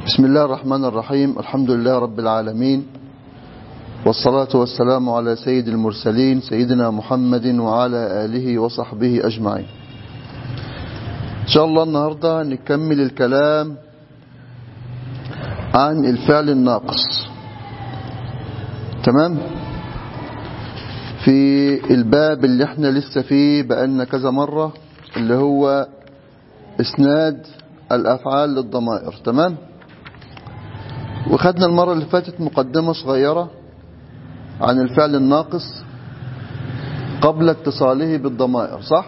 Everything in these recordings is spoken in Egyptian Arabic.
بسم الله الرحمن الرحيم الحمد لله رب العالمين والصلاة والسلام على سيد المرسلين سيدنا محمد وعلى آله وصحبه أجمعين إن شاء الله النهاردة نكمل الكلام عن الفعل الناقص تمام في الباب اللي احنا لسه فيه بقالنا كذا مرة اللي هو اسناد الافعال للضمائر تمام وخدنا المرة اللي فاتت مقدمة صغيرة عن الفعل الناقص قبل اتصاله بالضمائر صح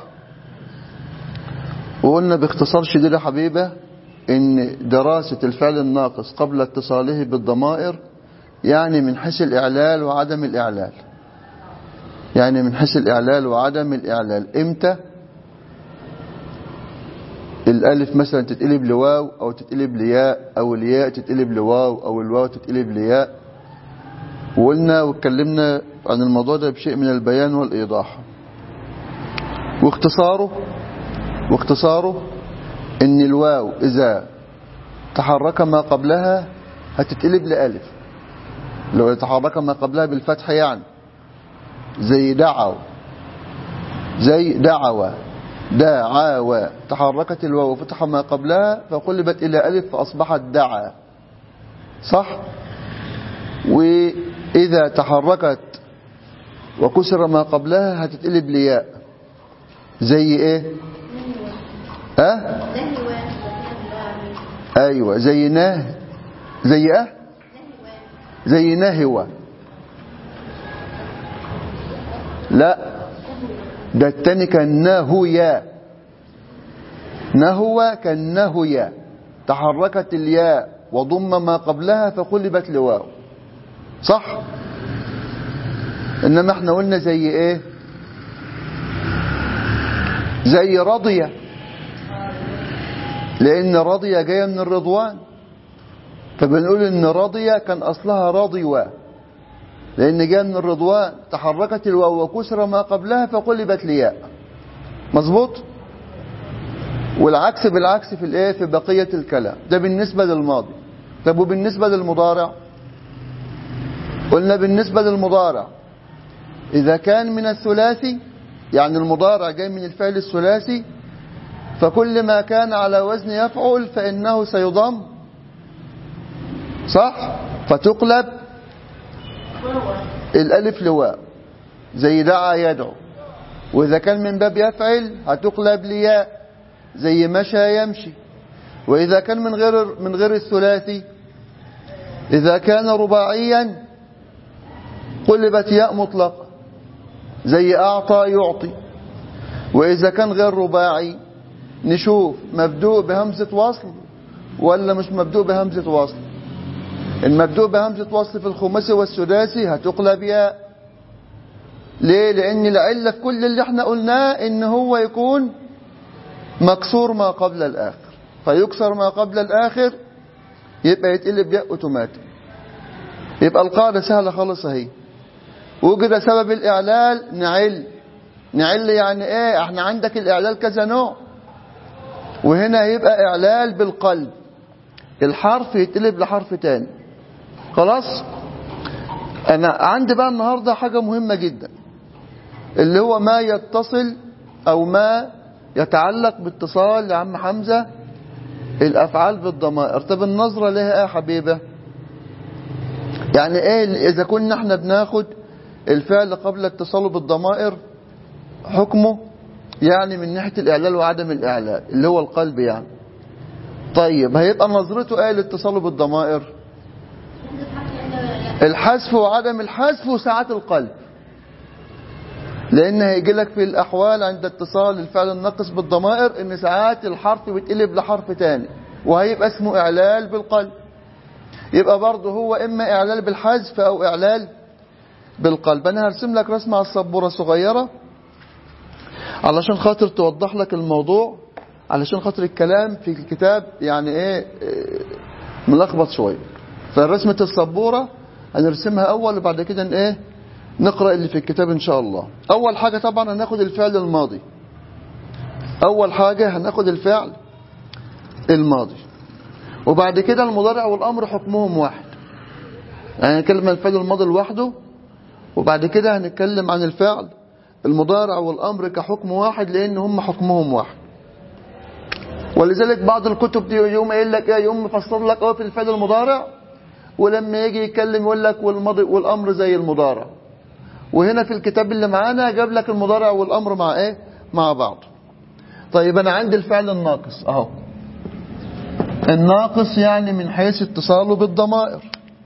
وقلنا باختصار شديد يا حبيبة ان دراسة الفعل الناقص قبل اتصاله بالضمائر يعني من حيث الإعلال وعدم الإعلال يعني من حيث الإعلال وعدم الإعلال إمتى الألف مثلا تتقلب لواو أو تتقلب لياء أو الياء تتقلب لواو أو الواو تتقلب لياء وقلنا واتكلمنا عن الموضوع ده بشيء من البيان والإيضاح واختصاره واختصاره ان الواو إذا تحرك ما قبلها هتتقلب لألف لو تحرك ما قبلها بالفتح يعني زي دعوا زي دعوة دعاوى تحركت الواو وفتح ما قبلها فقلبت إلى ألف فأصبحت دعا صح وإذا تحركت وكسر ما قبلها هتتقلب لياء زي ايه اه ايوه زي نه زي اه زي نهوة لا ده التاني كان نهويا نهوة كان نهويا تحركت الياء وضم ما قبلها فقلبت لواو صح انما احنا قلنا زي ايه زي رضية لان رضية جاية من الرضوان فبنقول ان رضية كان اصلها رضيوة لان جاء من الرضوان تحركت الواو وكسر ما قبلها فقلبت لياء مظبوط والعكس بالعكس في الايه في بقية الكلام ده بالنسبة للماضي طب وبالنسبة للمضارع قلنا بالنسبة للمضارع إذا كان من الثلاثي يعني المضارع جاي من الفعل الثلاثي فكل ما كان على وزن يفعل فإنه سيضم صح فتقلب الألف لواء زي دعا يدعو وإذا كان من باب يفعل هتقلب لياء زي مشى يمشي وإذا كان من غير من غير الثلاثي إذا كان رباعيا قلبت ياء مطلقة زي أعطى يعطي وإذا كان غير رباعي نشوف مبدوء بهمزة وصل ولا مش مبدوء بهمزة وصل المبدوء بهمزة وصل في الخماسي والسداسي هتقلب ياء ليه لأن العلة في كل اللي احنا قلناه إن هو يكون مكسور ما قبل الآخر فيكسر ما قبل الآخر يبقى يتقلب ياء اوتوماتيك يبقى القاعدة سهلة خالص اهي وجد سبب الإعلال نعل نعل يعني ايه احنا عندك الإعلال كذا نوع وهنا يبقى إعلال بالقلب الحرف يتقلب لحرف تاني خلاص انا عندي بقى النهاردة حاجة مهمة جدا اللي هو ما يتصل او ما يتعلق باتصال يا عم حمزة الافعال بالضمائر طب النظرة لها ايه يا حبيبة يعني ايه اذا كنا احنا بناخد الفعل قبل اتصاله بالضمائر حكمه يعني من ناحية الاعلال وعدم الاعلال اللي هو القلب يعني طيب هيبقى نظرته ايه لاتصاله بالضمائر الحذف وعدم الحذف وساعات القلب لان هيجي لك في الاحوال عند اتصال الفعل الناقص بالضمائر ان ساعات الحرف بيتقلب لحرف تاني وهيبقى اسمه اعلال بالقلب يبقى برضه هو اما اعلال بالحذف او اعلال بالقلب انا هرسم لك رسمه على السبوره صغيره علشان خاطر توضح لك الموضوع علشان خاطر الكلام في الكتاب يعني ايه ملخبط شويه فرسمه السبوره هنرسمها اول وبعد كده ايه نقرا اللي في الكتاب ان شاء الله اول حاجه طبعا هناخد الفعل الماضي اول حاجه هناخد الفعل الماضي وبعد كده المضارع والأمر حكمهم واحد يعني نتكلم عن الفعل الماضي لوحده وبعد كده هنتكلم عن الفعل المضارع والأمر كحكم واحد لأن هم حكمهم واحد ولذلك بعض الكتب دي يوم قايل لك ايه يوم مفسر لك اه في الفعل المضارع ولما يجي يتكلم يقول لك والماضي والامر زي المضارع وهنا في الكتاب اللي معانا جاب لك المضارع والامر مع ايه مع بعض طيب انا عندي الفعل الناقص اهو الناقص يعني من حيث اتصاله بالضمائر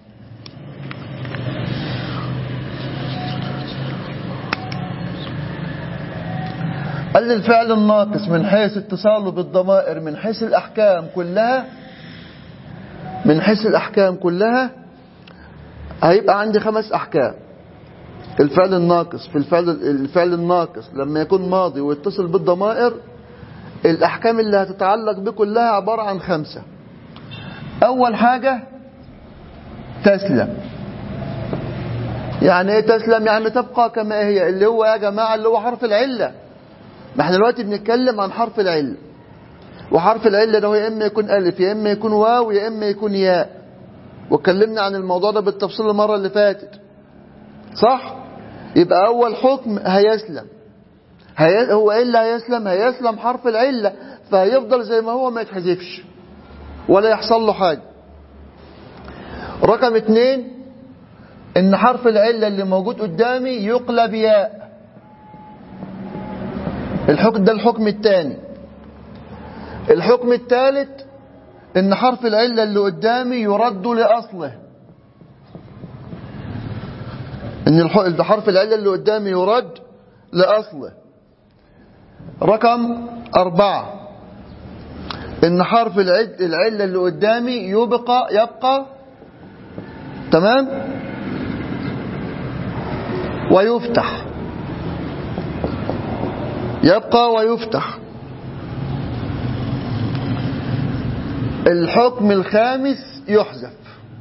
قال لي الفعل الناقص من حيث اتصاله بالضمائر من حيث الأحكام كلها من حيث الأحكام كلها هيبقى عندي خمس أحكام الفعل الناقص في الفعل الفعل الناقص لما يكون ماضي ويتصل بالضمائر الأحكام اللي هتتعلق به كلها عبارة عن خمسة أول حاجة تسلم يعني ايه تسلم يعني تبقى كما هي اللي هو يا جماعة اللي هو حرف العلة ما احنا دلوقتي بنتكلم عن حرف العلة وحرف العلة ده هو يا إما يكون ألف يا إما يكون واو يا إما يكون ياء واتكلمنا عن الموضوع ده بالتفصيل المرة اللي فاتت صح يبقى أول حكم هيسلم هي... هو إيه اللي هيسلم هيسلم حرف العلة فهيفضل زي ما هو ما يتحذفش ولا يحصل له حاجة رقم اتنين ان حرف العلة اللي موجود قدامي يقلب ياء الحكم ده الحكم الثاني الحكم الثالث ان حرف العلة اللي قدامي يرد لأصله ان حرف العلة اللي قدامي يرد لأصله رقم أربعة ان حرف العلة اللي قدامي يبقى يبقى تمام ويفتح يبقى ويفتح الحكم الخامس يحذف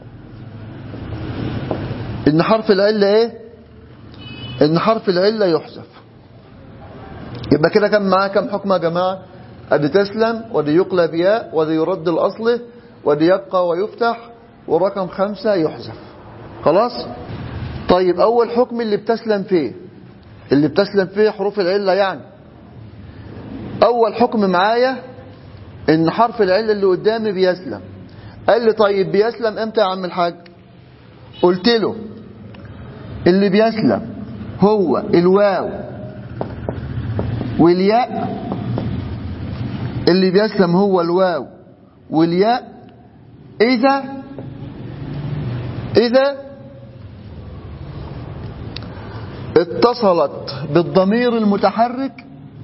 ان حرف العلة ايه ان حرف العلة يحذف يبقى كده كم معاه كم حكم يا جماعة ادي تسلم ودي يقلب ياء ودي يرد الاصل ودي يبقى ويفتح ورقم خمسة يحذف خلاص طيب اول حكم اللي بتسلم فيه اللي بتسلم فيه حروف العلة يعني اول حكم معايا ان حرف العلة اللي قدامي بيسلم قال لي طيب بيسلم امتى يا عم الحاج قلت له اللي بيسلم هو الواو والياء اللي بيسلم هو الواو والياء اذا اذا اتصلت بالضمير المتحرك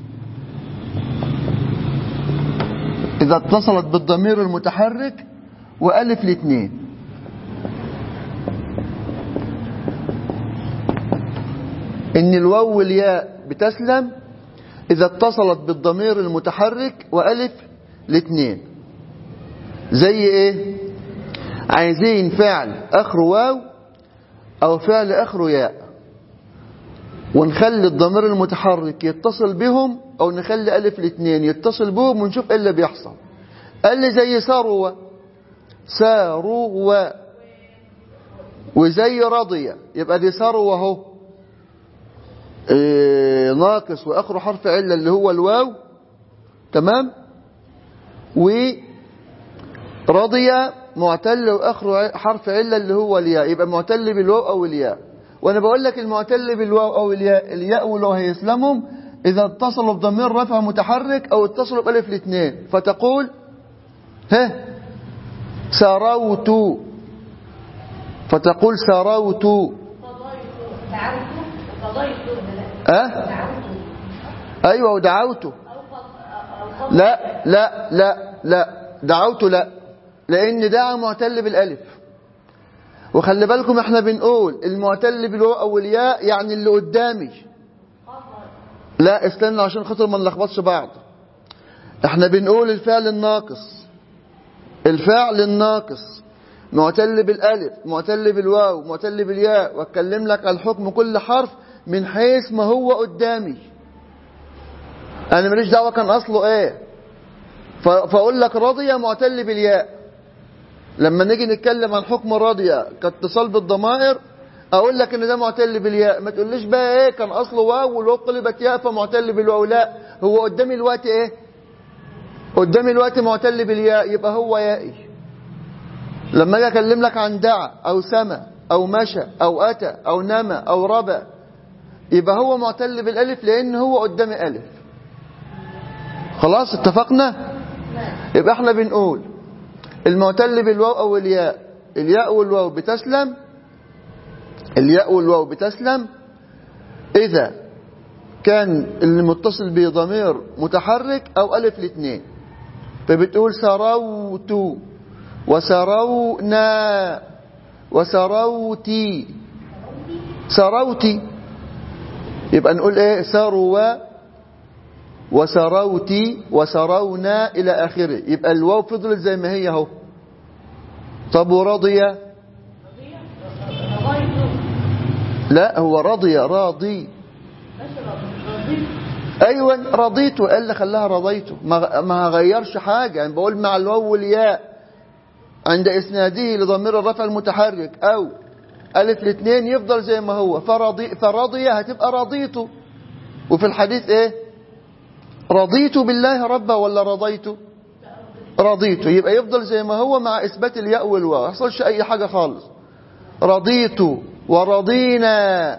إذا اتصلت بالضمير المتحرك وألف الاثنين إن الواو والياء بتسلم إذا اتصلت بالضمير المتحرك وألف الاثنين زي إيه عايزين فعل آخره واو أو فعل آخره ياء ونخلي الضمير المتحرك يتصل بهم او نخلي الف الاثنين يتصل بهم ونشوف ايه اللي بيحصل قال لي زي ثروه ثروه وزي رضية يبقى دي ثروه اهو إيه ناقص واخره حرف عله اللي هو الواو تمام ورضية معتل واخره حرف عله اللي هو الياء يبقى معتل بالواو او الياء وانا بقول لك المعتل بالواو او الياء الياء والواو هيسلمهم اذا اتصلوا بضمير رفع متحرك او اتصلوا بالف الاثنين فتقول ها سروت فتقول سروت اه ايوه ودعوت لا لا لا لا دعوت لا لان دعا معتل بالالف وخلي بالكم احنا بنقول المعتل بالواو او الياء يعني اللي قدامي لا استنى عشان خاطر ما نلخبطش بعض احنا بنقول الفعل الناقص الفعل الناقص معتل بالالف معتل بالواو معتل بالياء واتكلم لك عن حكم كل حرف من حيث ما هو قدامي انا ماليش دعوه كان اصله ايه فاقول لك رضي معتل بالياء لما نيجي نتكلم عن حكم الراضية كاتصال بالضمائر اقول لك ان ده معتل بالياء ما تقوليش بقى ايه كان اصله واو والواو قلبت ياء فمعتل بالواو لا هو قدامي الوقت ايه قدامي الوقت معتل بالياء يبقى هو يائي لما اجي اكلم لك عن دعا او سما او مشى او اتى او نما او ربى يبقى هو معتل بالالف لان هو قدامي الف خلاص اتفقنا يبقى احنا بنقول المعتل بالواو او الياء الياء والواو بتسلم الياء والواو بتسلم اذا كان اللي متصل به ضمير متحرك او الف الاثنين فبتقول سروت وسرونا وسروتي سروتي يبقى نقول ايه سروا وسروتي وسرونا الى اخره يبقى الواو فضلت زي ما هي اهو طب ورضي لا هو رضي راضي ايوه رضيته قال لي خلاها رضيته ما ما غيرش حاجه يعني بقول مع الواو والياء عند اسناده لضمير الرفع المتحرك او الف الاثنين يفضل زي ما هو فرضي فرضي هتبقى رضيته وفي الحديث ايه رضيت بالله ربا ولا رضيت رضيت يبقى يفضل زي ما هو مع اثبات الياء والواو ما يحصلش اي حاجه خالص رضيت ورضينا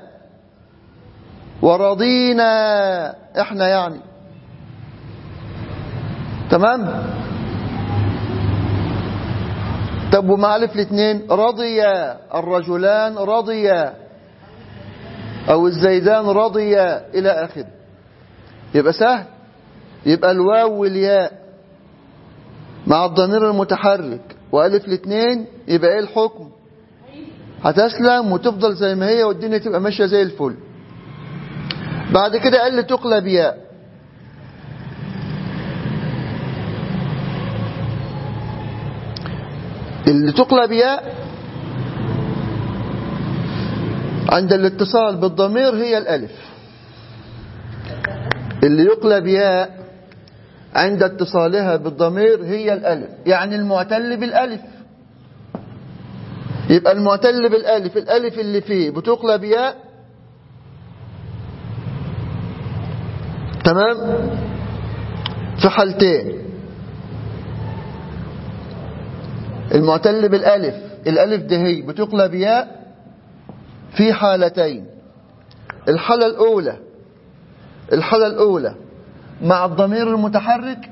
ورضينا احنا يعني تمام طب ومع الف الاثنين رضي الرجلان رضي او الزيدان رضي الى اخره يبقى سهل يبقى الواو والياء مع الضمير المتحرك والف الاثنين يبقى ايه الحكم هتسلم وتفضل زي ما هي والدنيا تبقى ماشيه زي الفل بعد كده قال لي تقلب ياء اللي تقلب ياء عند الاتصال بالضمير هي الالف اللي يقلب ياء عند اتصالها بالضمير هي الالف يعني المعتل بالالف يبقى المعتل بالالف الالف اللي فيه بتقلب ياء تمام في حالتين المعتل بالالف الالف ده هي بتقلب ياء في حالتين الحالة الاولى الحالة الاولى مع الضمير المتحرك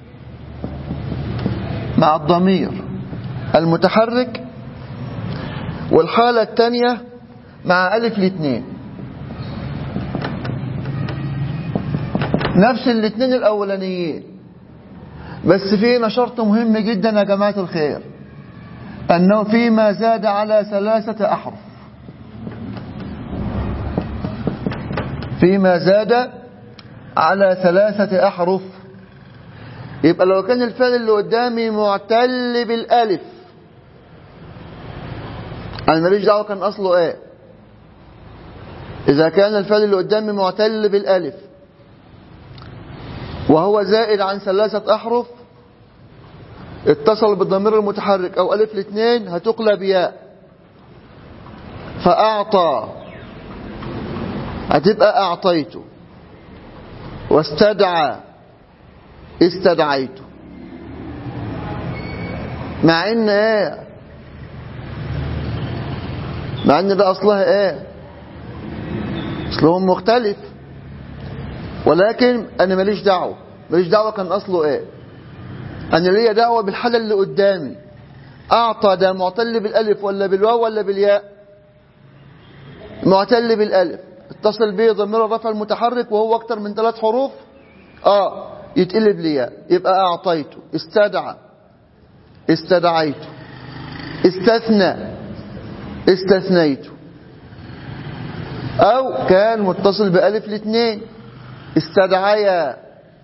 مع الضمير المتحرك والحالة الثانية مع ألف الاثنين نفس الاثنين الأولانيين بس فينا شرط مهم جدا يا جماعة الخير أنه فيما زاد على ثلاثة أحرف فيما زاد على ثلاثة أحرف يبقى لو كان الفعل اللي قدامي معتل بالألف أنا ماليش دعوة كان أصله إيه إذا كان الفعل اللي قدامي معتل بالألف وهو زائد عن ثلاثة أحرف اتصل بالضمير المتحرك أو ألف الاثنين هتقلب ياء فأعطى هتبقى أعطيته واستدعى استدعيته مع ان ايه مع ان ده اصلها ايه اصلهم مختلف ولكن انا ماليش دعوه ماليش دعوه كان اصله ايه انا ليا دعوه بالحاله اللي قدامي اعطى ده معتل بالالف ولا بالواو ولا بالياء معتل بالالف اتصل به ضمير الرفع المتحرك وهو اكتر من ثلاث حروف اه يتقلب لياء يبقى اعطيته استدعى استدعيته استثنى استثنيته او كان متصل بألف الاثنين استدعيا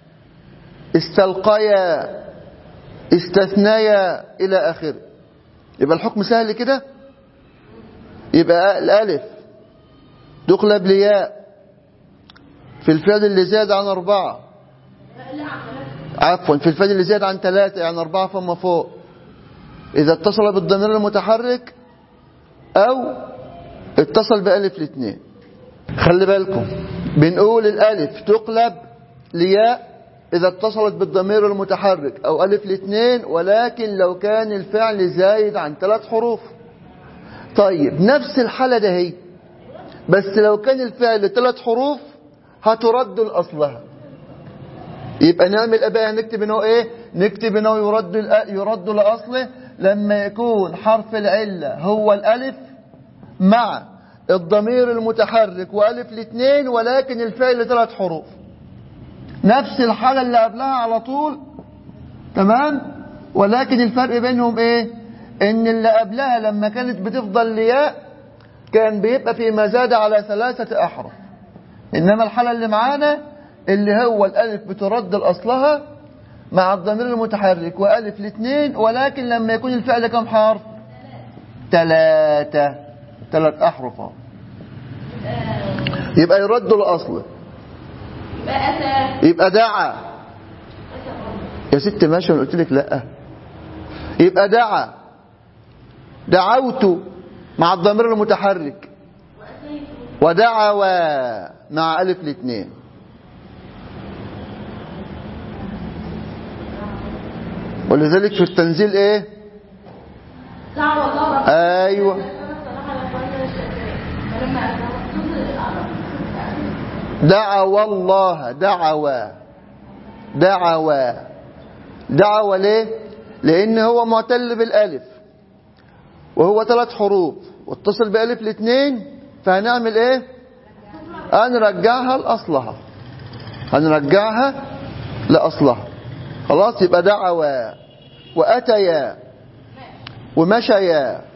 استلقيا استثنيا الى اخره يبقى الحكم سهل كده يبقى الالف تقلب لياء في الفعل اللي زاد عن أربعة عفوا في الفعل اللي زاد عن ثلاثة يعني أربعة فما فوق إذا اتصل بالضمير المتحرك أو اتصل بألف الاثنين خلي بالكم بنقول الألف تقلب لياء إذا اتصلت بالضمير المتحرك أو ألف الاثنين ولكن لو كان الفعل زايد عن ثلاث حروف طيب نفس الحالة ده هي بس لو كان الفعل ثلاث حروف هترد لأصلها يبقى نعمل أبقى نكتب انه ايه نكتب انه يرد يرد لأصله لما يكون حرف العلة هو الألف مع الضمير المتحرك وألف الاثنين ولكن الفعل ثلاث حروف نفس الحالة اللي قبلها على طول تمام ولكن الفرق بينهم ايه ان اللي قبلها لما كانت بتفضل لياء كان بيبقى في مزاد على ثلاثة أحرف إنما الحالة اللي معانا اللي هو الألف بترد لأصلها مع الضمير المتحرك وألف الاثنين ولكن لما يكون الفعل كم حرف ثلاثة ثلاث أحرف يبقى يرد لأصله يبقى أتى يبقى دعا يا ست ماشي انا قلت لك لا يبقى دعا دعوت مع الضمير المتحرك وأتيت ودعوا مع ألف الاثنين ولذلك في التنزيل ايه دعوة الله ايوه فلما دعوا الله دعوا دعوا دعوا ليه لان هو معتل بالالف وهو ثلاث حروف واتصل بالف الاثنين فهنعمل ايه هنرجعها لاصلها هنرجعها لاصلها خلاص يبقى دعوا واتيا ومشيا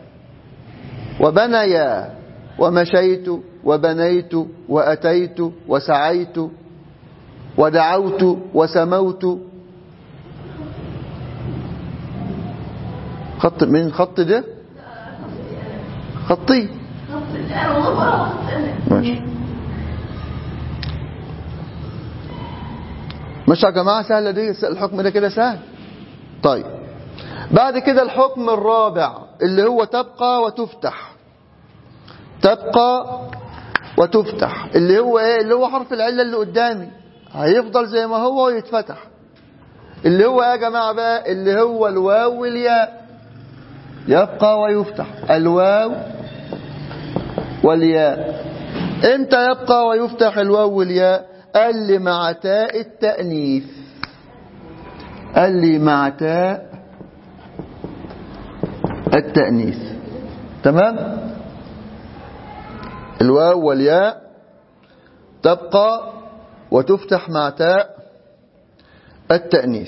وبنيا ومشيت وبنيت وأتيت وسعيت ودعوت وسموت خط من خط ده خطي ماشي مش يا جماعة سهلة دي الحكم ده كده سهل طيب بعد كده الحكم الرابع اللي هو تبقى وتفتح تبقى وتفتح اللي هو ايه اللي هو حرف العلة اللي قدامي هيفضل زي ما هو ويتفتح اللي هو ايه يا جماعة بقى اللي هو الواو والياء يبقى ويفتح الواو والياء امتى يبقى ويفتح الواو والياء قال لي مع تاء التأنيث قال لي مع تاء التأنيث تمام الواو والياء تبقى وتفتح مع تاء التأنيث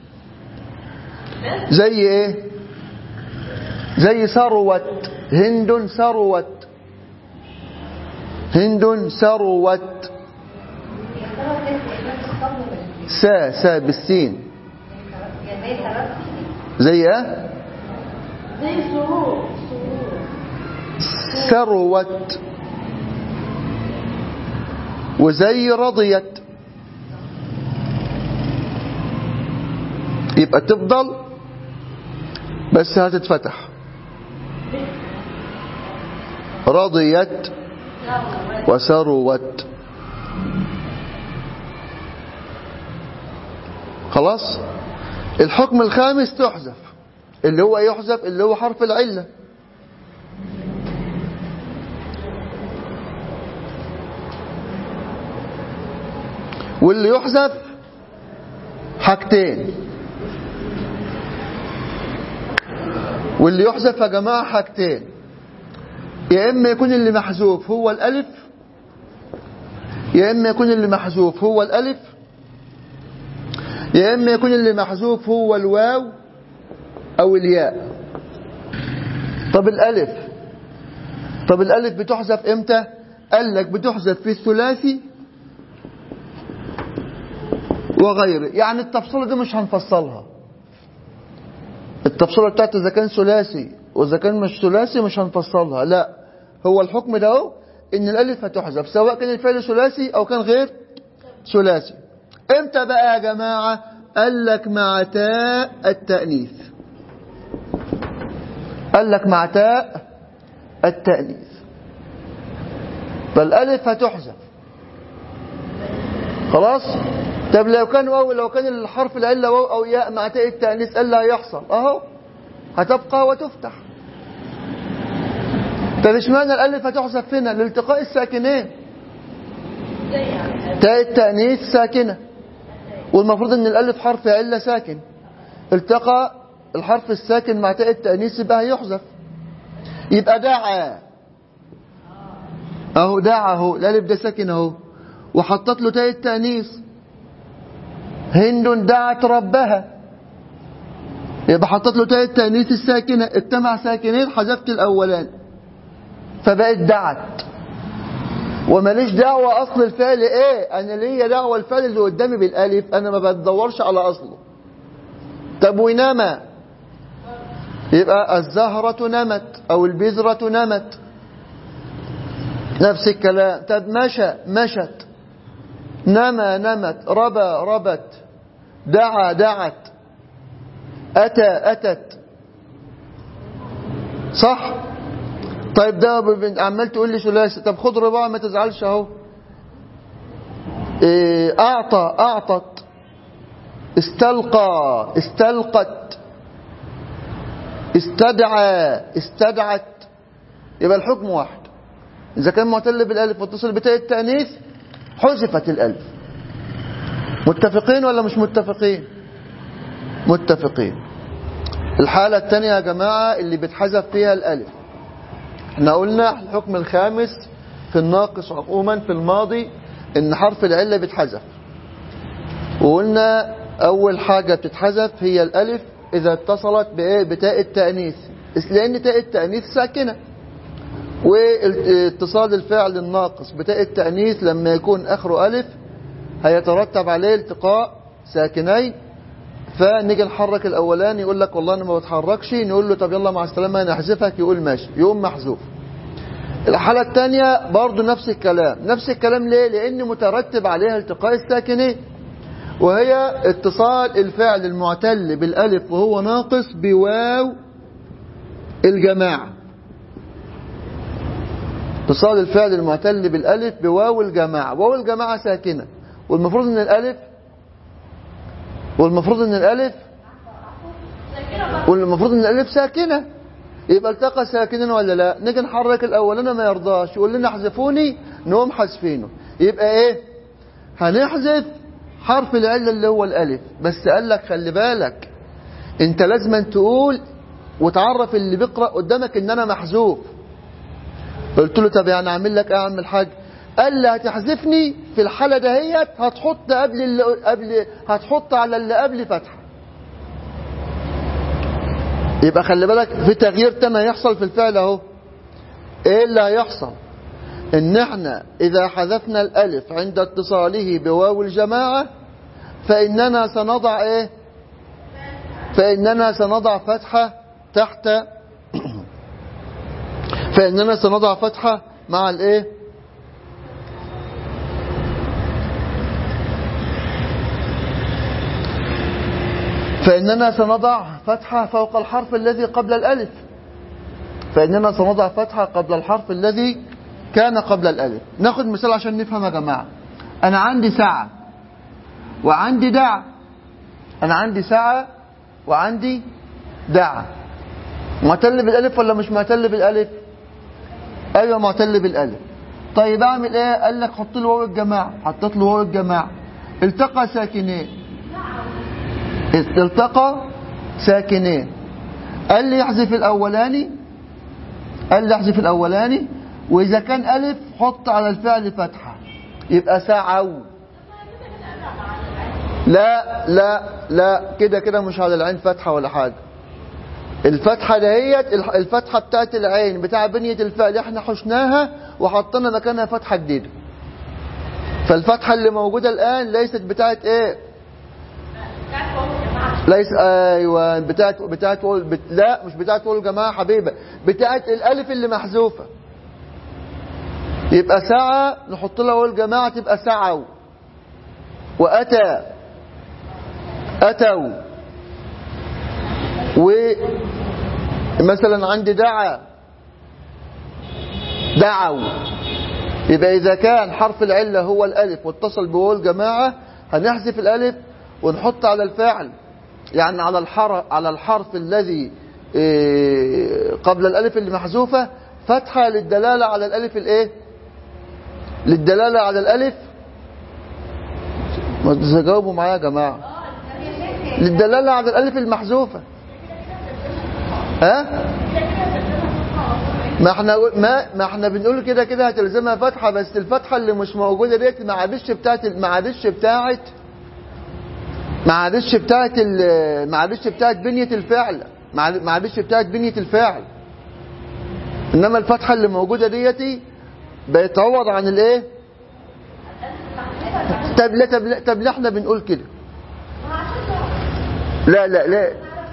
زي ايه زي ثروت هند ثروت هند ثروت سا سا بالسين زي ايه زي سرور سرور ثروت وزي رضيت يبقى تفضل بس هتتفتح رضيت وثروت خلاص الحكم الخامس تحذف اللي هو يحذف اللي هو حرف العله واللي يحذف حاجتين واللي يحذف يا جماعة حاجتين يا إما يكون اللي محذوف هو الألف يا إما يكون اللي محذوف هو الألف يا إما يكون اللي محذوف هو الواو أو الياء طب الألف طب الألف بتحذف إمتى قال لك بتحذف في الثلاثي وغيره يعني التفصيلة دي مش هنفصلها التفصيلة بتاعت إذا كان ثلاثي وإذا كان مش ثلاثي مش هنفصلها لا هو الحكم ده اهو إن الألف هتحذف سواء كان الفعل ثلاثي أو كان غير ثلاثي امتى بقى يا جماعة قال لك مع تاء التأنيث قال لك مع تاء التأنيث فالألف هتحذف خلاص طب لو كان واو لو كان الحرف العلة واو أو ياء مع تاء التأنيث قال لا هيحصل أهو هتبقى وتفتح طب اشمعنى الألف هتحذف هنا لالتقاء الساكنين ازاي يعني تاء التأنيث ساكنة والمفروض ان الألف حرف علة ساكن التقى الحرف الساكن مع تاء التأنيث يبقى هيحذف يبقى دعا اهو دعا اهو الألف ده ساكن اهو وحطت له تاء التأنيث هند دعت ربها يبقى حطت له تاء التأنيث الساكنة اجتمع ساكنين حذفت الأولان فبقت دعت وماليش دعوة أصل الفعل إيه أنا ليا دعوة الفعل اللي قدامي بالألف أنا ما بدورش على أصله طب ونما يبقى الزهرة نمت أو البذرة نمت نفس الكلام طب مشى مشت نما نمت ربى ربت دعا دعت أتى أتت صح طيب ده ب- عمال تقول لي ثلاثي طب خد رباع ما تزعلش اهو إيه، اعطى اعطت استلقى استلقت استدعى استدعت يبقى الحكم واحد اذا كان معتل بالالف واتصل بتاء التانيث حذفت الالف متفقين ولا مش متفقين متفقين الحالة الثانية يا جماعة اللي بتحذف فيها الالف احنا قلنا الحكم الخامس في الناقص عموما في الماضي ان حرف العلة بيتحذف وقلنا اول حاجة بتتحذف هي الالف اذا اتصلت بايه بتاء التأنيث لان تاء التأنيث ساكنة واتصال الفعل الناقص بتاء التأنيث لما يكون اخره الف هيترتب عليه التقاء ساكنين فنيجي نحرك الاولاني يقول لك والله انا ما بتحركش نقول له طب يلا مع السلامه انا هحذفك يقول ماشي يقوم محذوف الحاله الثانيه برضو نفس الكلام نفس الكلام ليه لان مترتب عليها التقاء الساكنين وهي اتصال الفعل المعتل بالالف وهو ناقص بواو الجماعه اتصال الفعل المعتل بالالف بواو الجماعه واو الجماعه ساكنه والمفروض ان الالف والمفروض ان الالف ساكنة بقى والمفروض ان الالف ساكنه يبقى التقى ساكنا ولا لا نيجي نحرك الاولاني ما يرضاش يقول لنا احذفوني نقوم حذفينه يبقى ايه هنحذف حرف العله اللي هو الالف بس قال لك خلي بالك انت لازم تقول وتعرف اللي بيقرا قدامك ان انا محذوف قلت له طب يعني اعمل لك ايه يا عم الحاج قال لي هتحذفني في الحاله دهيت هتحط قبل اللي قبل هتحط على اللي قبل فتحه يبقى خلي بالك في تغيير تاني هيحصل في الفعل اهو ايه اللي هيحصل ان احنا اذا حذفنا الالف عند اتصاله بواو الجماعة فاننا سنضع ايه فاننا سنضع فتحة تحت فاننا سنضع فتحة مع الايه فإننا سنضع فتحة فوق الحرف الذي قبل الألف فإننا سنضع فتحة قبل الحرف الذي كان قبل الألف ناخد مثال عشان نفهم يا جماعة أنا عندي ساعة وعندي دع أنا عندي ساعة وعندي دع معتل بالألف ولا مش معتل بالألف أيوة معتل بالألف طيب أعمل إيه قال لك حط له واو الجماعة حطيت له واو الجماعة التقى ساكنين التقى ساكنين قال لي يحذف الأولاني قال لي يحذف الأولاني وإذا كان ألف حط على الفعل فتحة يبقى سعوا لا لا لا كده كده مش على العين فتحة ولا حاجة الفتحة دهيت الفتحة بتاعت العين بتاع بنية الفعل احنا حشناها وحطينا مكانها فتحة جديدة فالفتحة اللي موجودة الآن ليست بتاعت ايه بتاعت فوق يا جماعة ليس ايوه بتاعت بتاعت بت... لا مش بتاعت قول جماعه حبيبه بتاعت الالف اللي محذوفه يبقى سعى نحط لها قول جماعه تبقى سعوا واتى اتوا و مثلا عندي دعا دعوا يبقى إذا كان حرف العلة هو الألف واتصل بواو الجماعة هنحذف الألف ونحط على الفاعل يعني على الحرف على الحرف الذي إيه، قبل الألف اللي محذوفة فتحة للدلالة على الألف الإيه للدلالة على الألف ما تجاوبوا معايا يا جماعة للدلالة على الألف المحذوفة ها ما احنا ما ما احنا بنقول كده كده هتلزمها فتحه بس الفتحه اللي مش موجوده ديت ما عادش بتاعت ما عادش بتاعت ما عادش بتاعت ال- ما عادش بتاعت بنيه الفعل ما عاد- ما عادش بتاعت بنيه الفعل انما الفتحه اللي موجوده ديتي بيتعوض عن الايه طب لا طب لا طب لا احنا بنقول كده لا لا لا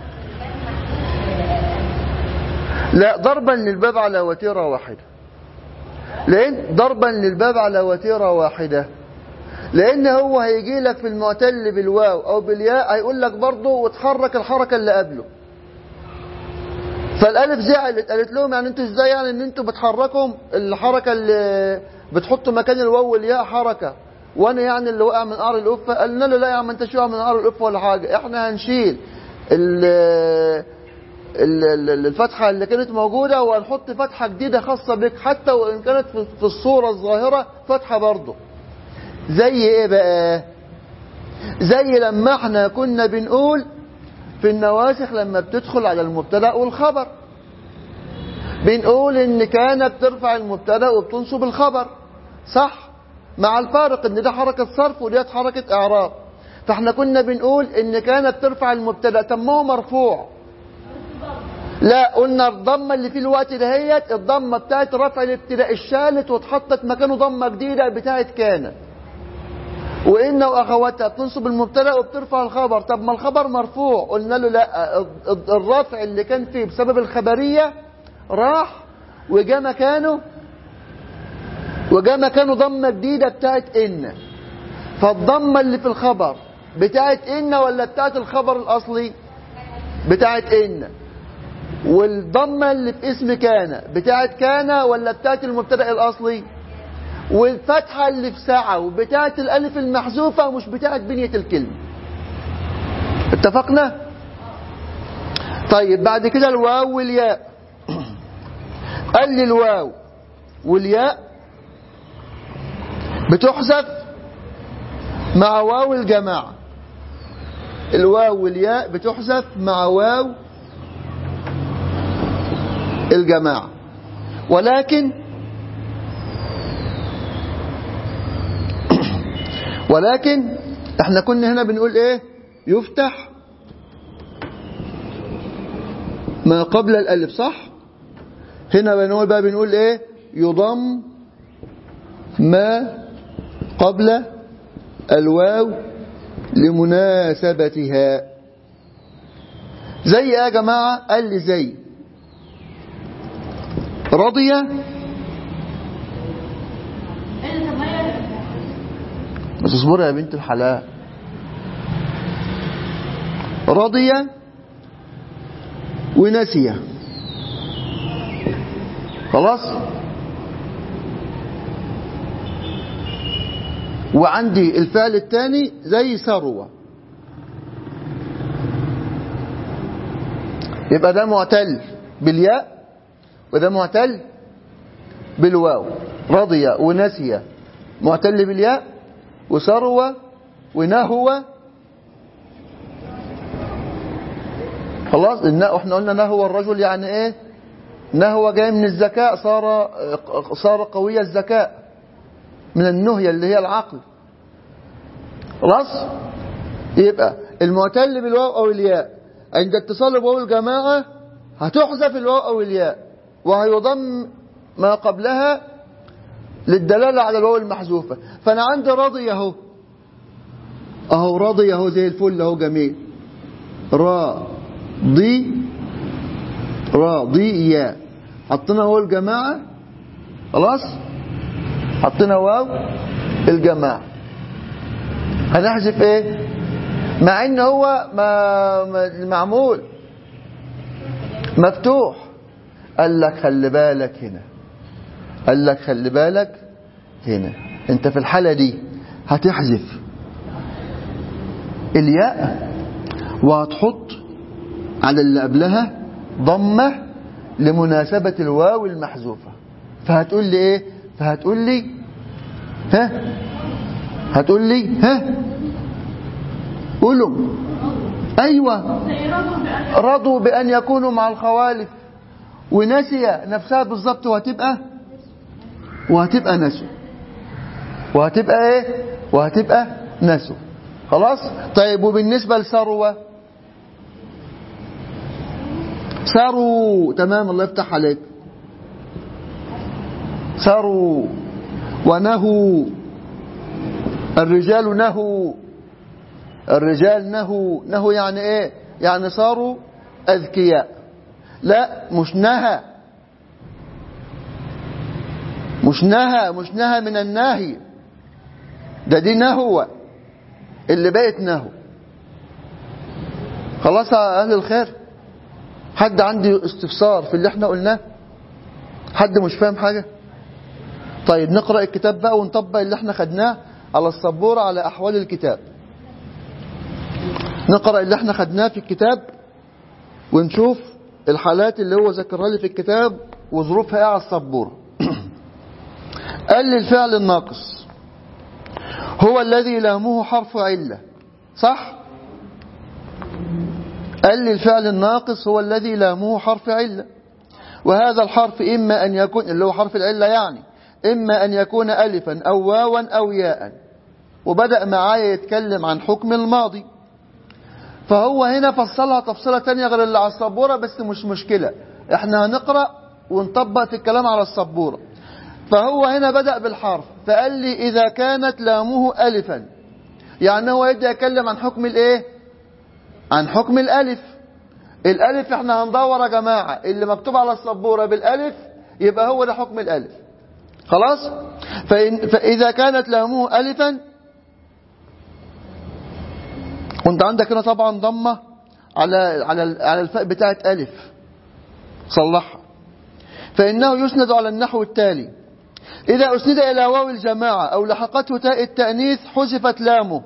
لا ضربا للباب على وتيرة واحدة لأن ضربا للباب على وتيرة واحدة لأن هو هيجي لك في المعتل بالواو أو بالياء هيقول لك برضه وتحرك الحركة اللي قبله فالالف زعلت قالت لهم يعني انتوا ازاي يعني ان انتوا بتحركوا الحركه اللي بتحطوا مكان الواو والياء حركه وانا يعني اللي وقع من قعر القفه قالنا له لا يا عم انت شو وقع من قعر القفه ولا حاجه احنا هنشيل ال ال- ال- الفتحه اللي كانت موجوده وهنحط فتحه جديده خاصه بك حتى وان كانت في في الصوره الظاهره فتحه برضه زي ايه بقى زي لما احنا كنا بنقول في النواسخ لما بتدخل على المبتدا والخبر بنقول ان كان بترفع المبتدا وبتنصب الخبر صح مع الفارق ان ده حركه صرف وديت حركه اعراب فاحنا كنا بنقول ان كان بترفع المبتدا طب ما هو مرفوع لا قلنا الضمه اللي في الوقت دهيت الضمه بتاعت رفع الابتداء الشالت واتحطت مكانه ضمه جديده بتاعت كان وإن وأخواتها بتنصب المبتدا وبترفع الخبر طب ما الخبر مرفوع قلنا له لا الرفع اللي كان فيه بسبب الخبرية راح وجا مكانه وجا مكانه ضمة جديدة بتاعت إن فالضمة اللي في الخبر بتاعت إن ولا بتاعت الخبر الأصلي بتاعت إن والضمة اللي في اسم كان بتاعت كان ولا بتاعت المبتدا الأصلي والفتحة اللي في ساعة وبتاعة الألف المحذوفة ومش بتاعة بنية الكلمة اتفقنا؟ طيب بعد كده الواو والياء قال لي الواو والياء بتحذف مع واو الجماعة الواو والياء بتحذف مع واو الجماعة ولكن ولكن احنا كنا هنا بنقول ايه يفتح ما قبل الالف صح هنا بنقول بقى بنقول ايه يضم ما قبل الواو لمناسبتها زي ايه يا جماعة قال لي زي رضي بس اصبري يا بنت الحلال رضي ونسي خلاص وعندي الفعل الثاني زي ثروة يبقى ده معتل بالياء وده معتل بالواو رضي ونسي معتل بالياء وثروة ونهوة خلاص النا- احنا قلنا نهوى الرجل يعني ايه نهوى جاي من الذكاء صار صار قوي الذكاء من النهية اللي هي العقل خلاص يبقى المعتل بالواو او الياء عند اتصال بواو الجماعة هتحذف الواو او الياء وهيضم ما قبلها للدلالة على الواو المحذوفة فأنا عندي راضي اهو اهو راضي اهو زي الفل اهو جميل راضي راضية حطينا واو الجماعة خلاص حطينا واو الجماعة هنحذف ايه مع ان هو ما ما- معمول مفتوح قال لك خلي بالك هنا قال لك خلي بالك هنا انت في الحالة دي هتحذف الياء وهتحط على اللي قبلها ضمة لمناسبة الواو المحذوفة فهتقول لي ايه فهتقول لي ها هتقول لي ها قولوا ايوه رضوا بان يكونوا مع الخوالف ونسي نفسها بالظبط وهتبقى وهتبقى نسوا وهتبقى ايه وهتبقى نسوا خلاص طيب وبالنسبة لثروة ثروا تمام الله يفتح عليك ثروا ونهوا الرجال نهوا الرجال نهوا نهوا يعني ايه يعني صاروا اذكياء لا مش نهى مش نهى مش نهى من النهي ده دي نهوة اللي بقت نهو خلاص يا اهل الخير حد عندي استفسار في اللي احنا قلناه حد مش فاهم حاجة طيب نقرأ الكتاب بقى ونطبق اللي احنا خدناه على السبورة على أحوال الكتاب نقرأ اللي احنا خدناه في الكتاب ونشوف الحالات اللي هو ذكرها لي في الكتاب وظروفها ايه على السبورة قال لي الفعل الناقص هو الذي لامه حرف علة صح قال لي الفعل الناقص هو الذي لامه حرف علة وهذا الحرف إما أن يكون اللي هو حرف العلة يعني إما أن يكون ألفا أو واوا أو ياء وبدأ معايا يتكلم عن حكم الماضي فهو هنا فصلها تفصيلة تانية غير اللي على السبورة بس مش مشكلة احنا هنقرأ ونطبق في الكلام على السبورة فهو هنا بدأ بالحرف فقال لي إذا كانت لامه ألفا يعني هو يبدأ يتكلم عن حكم الايه عن حكم الألف الألف احنا هندور يا جماعة اللي مكتوب على السبورة بالألف يبقى هو ده حكم الألف خلاص فإن فإذا كانت لامه ألفا وانت عندك هنا طبعا ضمة على على على الفاء بتاعت ألف صلحها فإنه يسند على النحو التالي إذا أسند إلى واو الجماعة أو لحقته تاء التأنيث حذفت لامه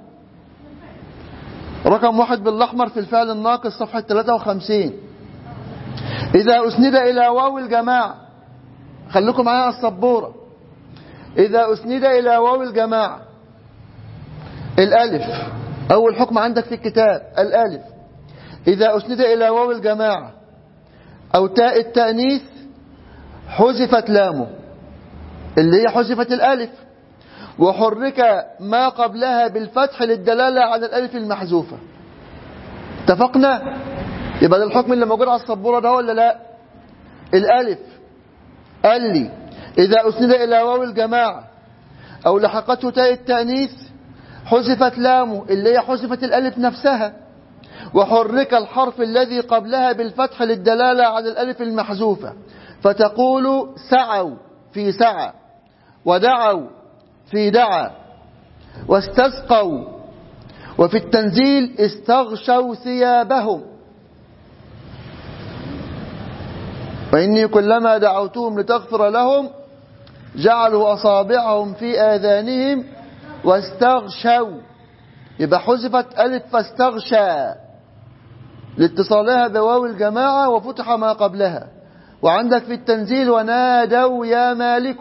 رقم واحد بالأحمر في الفعل الناقص صفحة 53 إذا أسند إلى واو الجماعة خليكم معايا على السبورة إذا أسند إلى واو الجماعة الألف أول حكم عندك في الكتاب الألف إذا أسند إلى واو الجماعة أو تاء التأنيث حذفت لامه اللي هي حذفت الألف وحرك ما قبلها بالفتح للدلالة على الألف المحذوفة اتفقنا يبقى ده الحكم اللي موجود على السبورة ده ولا لا الألف قال لي إذا أسند إلى واو الجماعة أو لحقته تاء التأنيث حذفت لامه اللي هي حذفت الألف نفسها وحرك الحرف الذي قبلها بالفتح للدلالة على الألف المحذوفة فتقول سعوا في سعى ودعوا في دعا واستسقوا وفي التنزيل استغشوا ثيابهم وإني كلما دعوتهم لتغفر لهم جعلوا أصابعهم في آذانهم واستغشوا يبقى حذفت ألف فاستغشى لاتصالها بواو الجماعة وفتح ما قبلها وعندك في التنزيل ونادوا يا مالك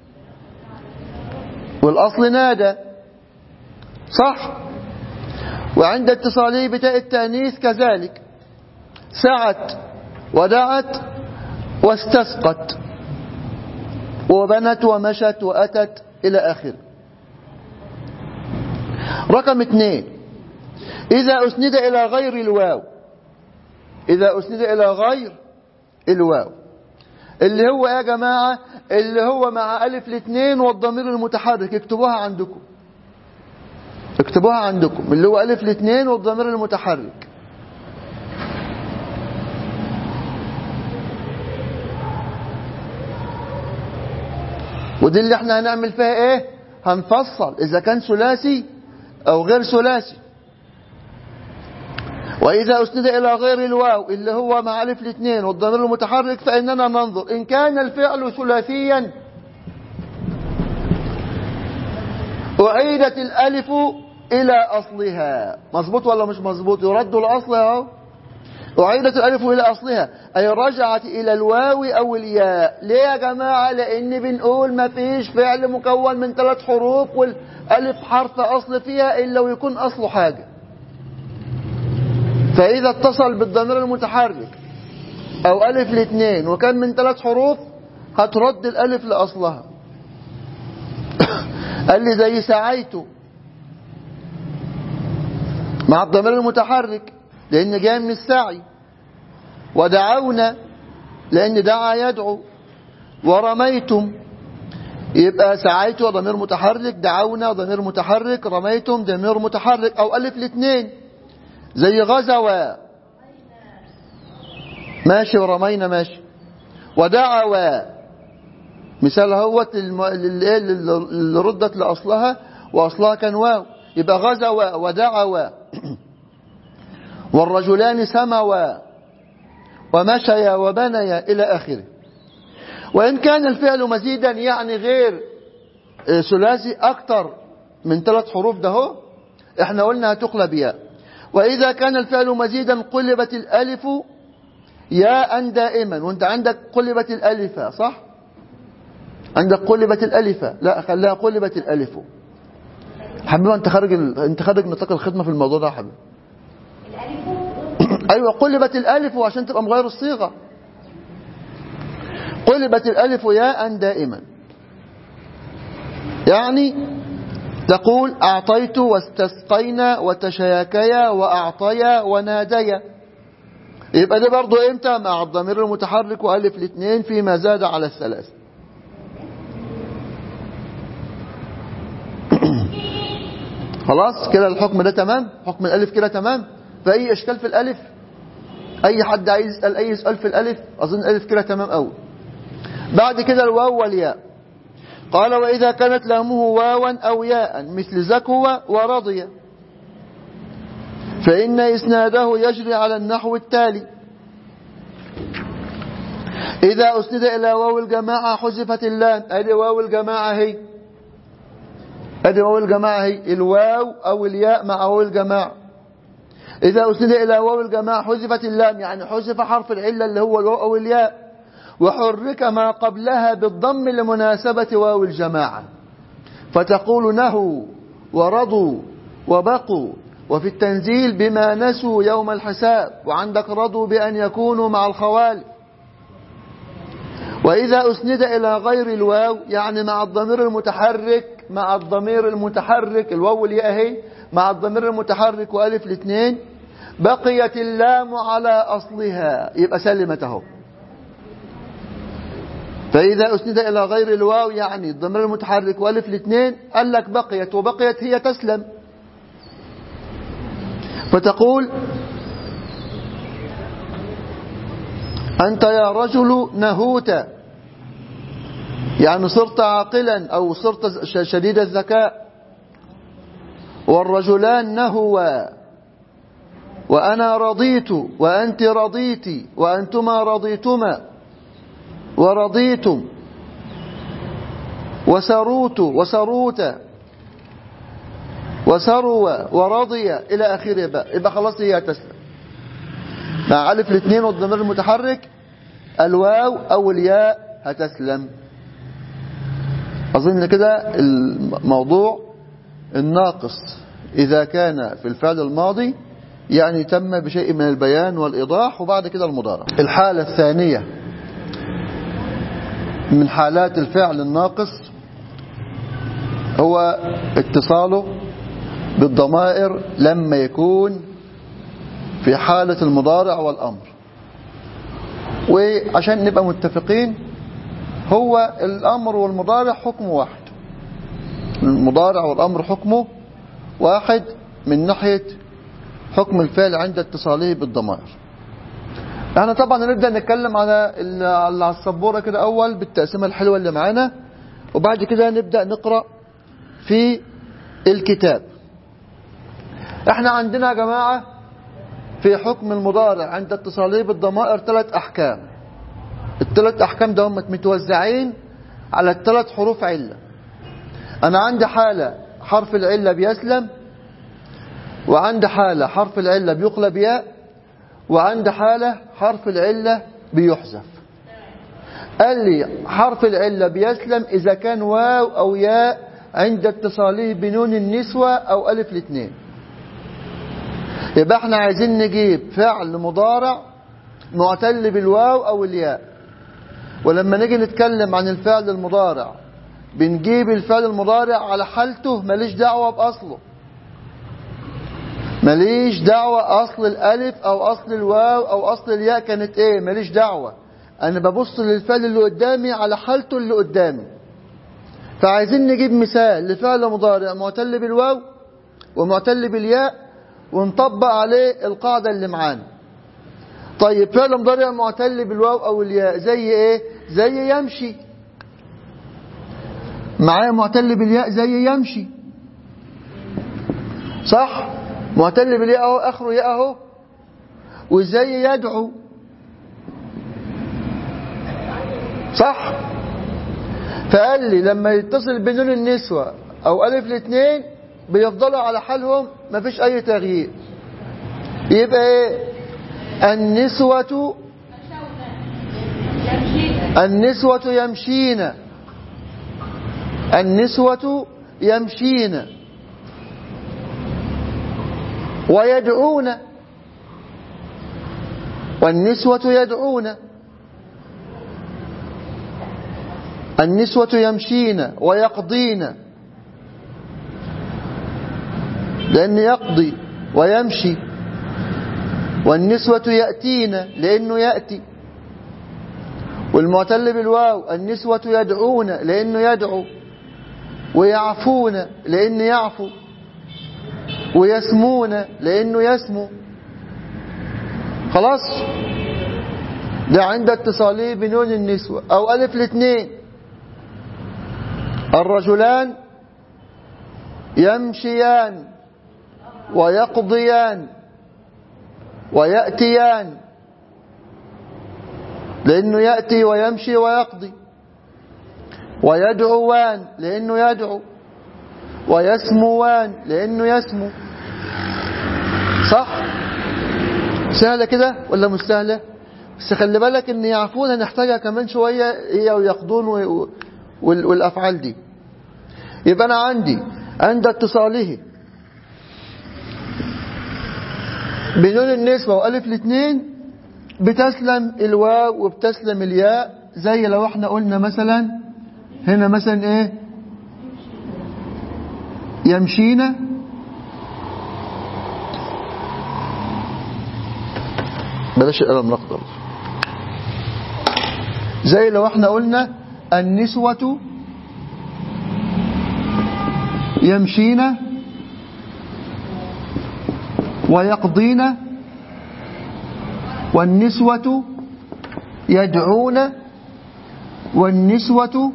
والأصل نادى صح وعند اتصاله بتاء التأنيث كذلك سعت ودعت واستسقت وبنت ومشت وأتت إلى آخره رقم اثنين إذا أسند إلى غير الواو إذا أسند إلى غير الواو اللي هو يا جماعة اللي هو مع ألف الاثنين والضمير المتحرك اكتبوها عندكم اكتبوها عندكم اللي هو ألف الاثنين والضمير المتحرك ودي اللي احنا هنعمل فيها ايه هنفصل اذا كان ثلاثي او غير ثلاثي وإذا أسند إلى غير الواو اللي هو مع ألف الاثنين والضمير المتحرك فإننا ننظر إن كان الفعل ثلاثيا أعيدت الألف إلى أصلها مظبوط ولا مش مظبوط يرد لأصلها أهو أعيدت الألف إلى أصلها أي رجعت إلى الواو أو الياء ليه يا جماعة لأن بنقول ما فيش فعل مكون من ثلاث حروف والألف حرف أصل فيها إلا ويكون أصله حاجة فإذا اتصل بالضمير المتحرك أو ألف الاثنين وكان من ثلاث حروف هترد الألف لأصلها قال لي زي سعيت مع الضمير المتحرك لأن جاي من السعي ودعونا لأن دعا يدعو ورميتم يبقى سعيت وضمير متحرك دعونا ضمير متحرك رميتم ضمير متحرك أو ألف الاثنين زي غزوا ماشي ورمينا ماشي ودعوا مثال هوت الم- اللي اللي ردت لأصلها وأصلها كان واو يبقى غزوا ودعوا والرجلان سموا ومشيا وبنيا إلى آخره وإن كان الفعل مزيدا يعني غير آه، ثلاثي أكتر من ثلاث حروف ده هو احنا قلنا هتقلب ياء وإذا كان الفعل مزيدا قلبت الألف ياء دائما وانت عندك قلبت الألف صح عندك قلبت الألف لا خليها قلبت الألف حبيبي انت خارج ال... انت خارج نطاق الخدمة في الموضوع ده يا حبيبي الألف ايوه قلبت الالف عشان تبقى مغير الصيغه قلبت الالف ياء دائما يعني تقول اعطيت واستسقينا وتشاكيا واعطيا وناديا يبقى ده برضو امتى مع الضمير المتحرك والف الاثنين فيما زاد على الثلاث خلاص كده الحكم ده تمام حكم الالف كده تمام فاي اشكال في الالف اي حد عايز يسال اي سؤال في الالف اظن الالف كده تمام قوي بعد كده الواو والياء قال واذا كانت لامه واوا او ياء مثل زكوى ورضي فان اسناده يجري على النحو التالي اذا اسند الى واو الجماعه حذفت اللام ادي واو الجماعه هي ادي واو الجماعه هي الواو او الياء مع واو الجماعه إذا أسند إلى واو الجماعة حذفت اللام يعني حذف حرف العلة اللي هو الواو أو الياء وحرك ما قبلها بالضم لمناسبة واو الجماعة فتقول نهوا ورضوا وبقوا وفي التنزيل بما نسوا يوم الحساب وعندك رضوا بأن يكونوا مع الخوالف وإذا أسند إلى غير الواو يعني مع الضمير المتحرك مع الضمير المتحرك الواو الياء اهي مع الضمير المتحرك وألف الاثنين بقيت اللام على أصلها يبقى سلمت اهو فإذا أسند إلى غير الواو يعني الضمير المتحرك وألف الاثنين قال لك بقيت وبقيت هي تسلم فتقول أنت يا رجل نهوت يعني صرت عاقلا أو صرت ش- شديد الذكاء والرجلان نهوا وأنا رضيت وأنت رضيت وأنتما رضيتما ورضيتم وسروت وسروت وسروا ورضي إلى آخره بقى يبقى خلاص هي تسلم مع ألف الاثنين والضمير المتحرك الواو أو الياء هتسلم أظن كده الموضوع الناقص إذا كان في الفعل الماضي يعني تم بشيء من البيان والإيضاح وبعد كده المضارع الحالة الثانية من حالات الفعل الناقص هو اتصاله بالضمائر لما يكون في حالة المضارع والأمر وعشان نبقى متفقين هو الأمر والمضارع حكم واحد المضارع والأمر حكمه واحد من ناحية حكم الفعل عند اتصاله بالضمائر احنا طبعا هنبدأ نتكلم على ال- على السبورة كده أول بالتقسيمة الحلوة اللي معانا وبعد كده نبدأ نقرأ في الكتاب احنا عندنا يا جماعة في حكم المضارع عند اتصاله بالضمائر ثلاث أحكام الثلاث أحكام ده هم متوزعين على الثلاث حروف علة أنا عندي حالة حرف العلة بيسلم وعندي حالة حرف العلة بيقلب ياء وعندي حالة حرف العلة بيحذف قال لي حرف العلة بيسلم إذا كان واو أو ياء عند اتصاله بنون النسوة أو ألف الاثنين يبقى احنا عايزين نجيب فعل مضارع معتل بالواو أو الياء ولما نيجي نتكلم عن الفعل المضارع بنجيب الفعل المضارع على حالته ماليش دعوة بأصله ماليش دعوة أصل الألف أو أصل الواو أو أصل الياء كانت إيه ماليش دعوة أنا ببص للفعل اللي قدامي على حالته اللي قدامي فعايزين نجيب مثال لفعل مضارع معتل بالواو ومعتل بالياء ونطبق عليه القاعدة اللي معانا طيب فعل مضارع معتل بالواو أو الياء زي إيه زي يمشي معايا معتل بالياء زي يمشي صح معتل بالياء اهو اخره ياء اهو وزي يدعو صح فقال لي لما يتصل بنون النسوة او الف الاثنين بيفضلوا على حالهم مفيش اي تغيير يبقى ايه النسوة النسوة يمشين النسوة يمشين ويدعون والنسوة يدعون النسوة يمشين ويقضين لأن يقضي ويمشي والنسوة يأتين لأنه يأتي والمعتل بالواو النسوة يدعون لأنه يدعو ويعفون لأنه يعفو ويسمون لأنه يسمو خلاص ده عند اتصاله بنون النسوة أو ألف الاثنين الرجلان يمشيان ويقضيان ويأتيان لأنه يأتي ويمشي ويقضي ويدعوان لأنه يدعو ويسموان لأنه يسمو صح سهلة كده ولا مش سهلة بس خلي بالك ان يعفون هنحتاجها كمان شوية هي ويقضون والأفعال دي يبقى أنا عندي عند اتصاله بنون النسبة وألف الاثنين بتسلم الواو وبتسلم الياء زي لو احنا قلنا مثلا هنا مثلا ايه يمشينا بلاش القلم الاخضر زي لو احنا قلنا النسوة يمشين ويقضين والنسوة يدعون والنسوة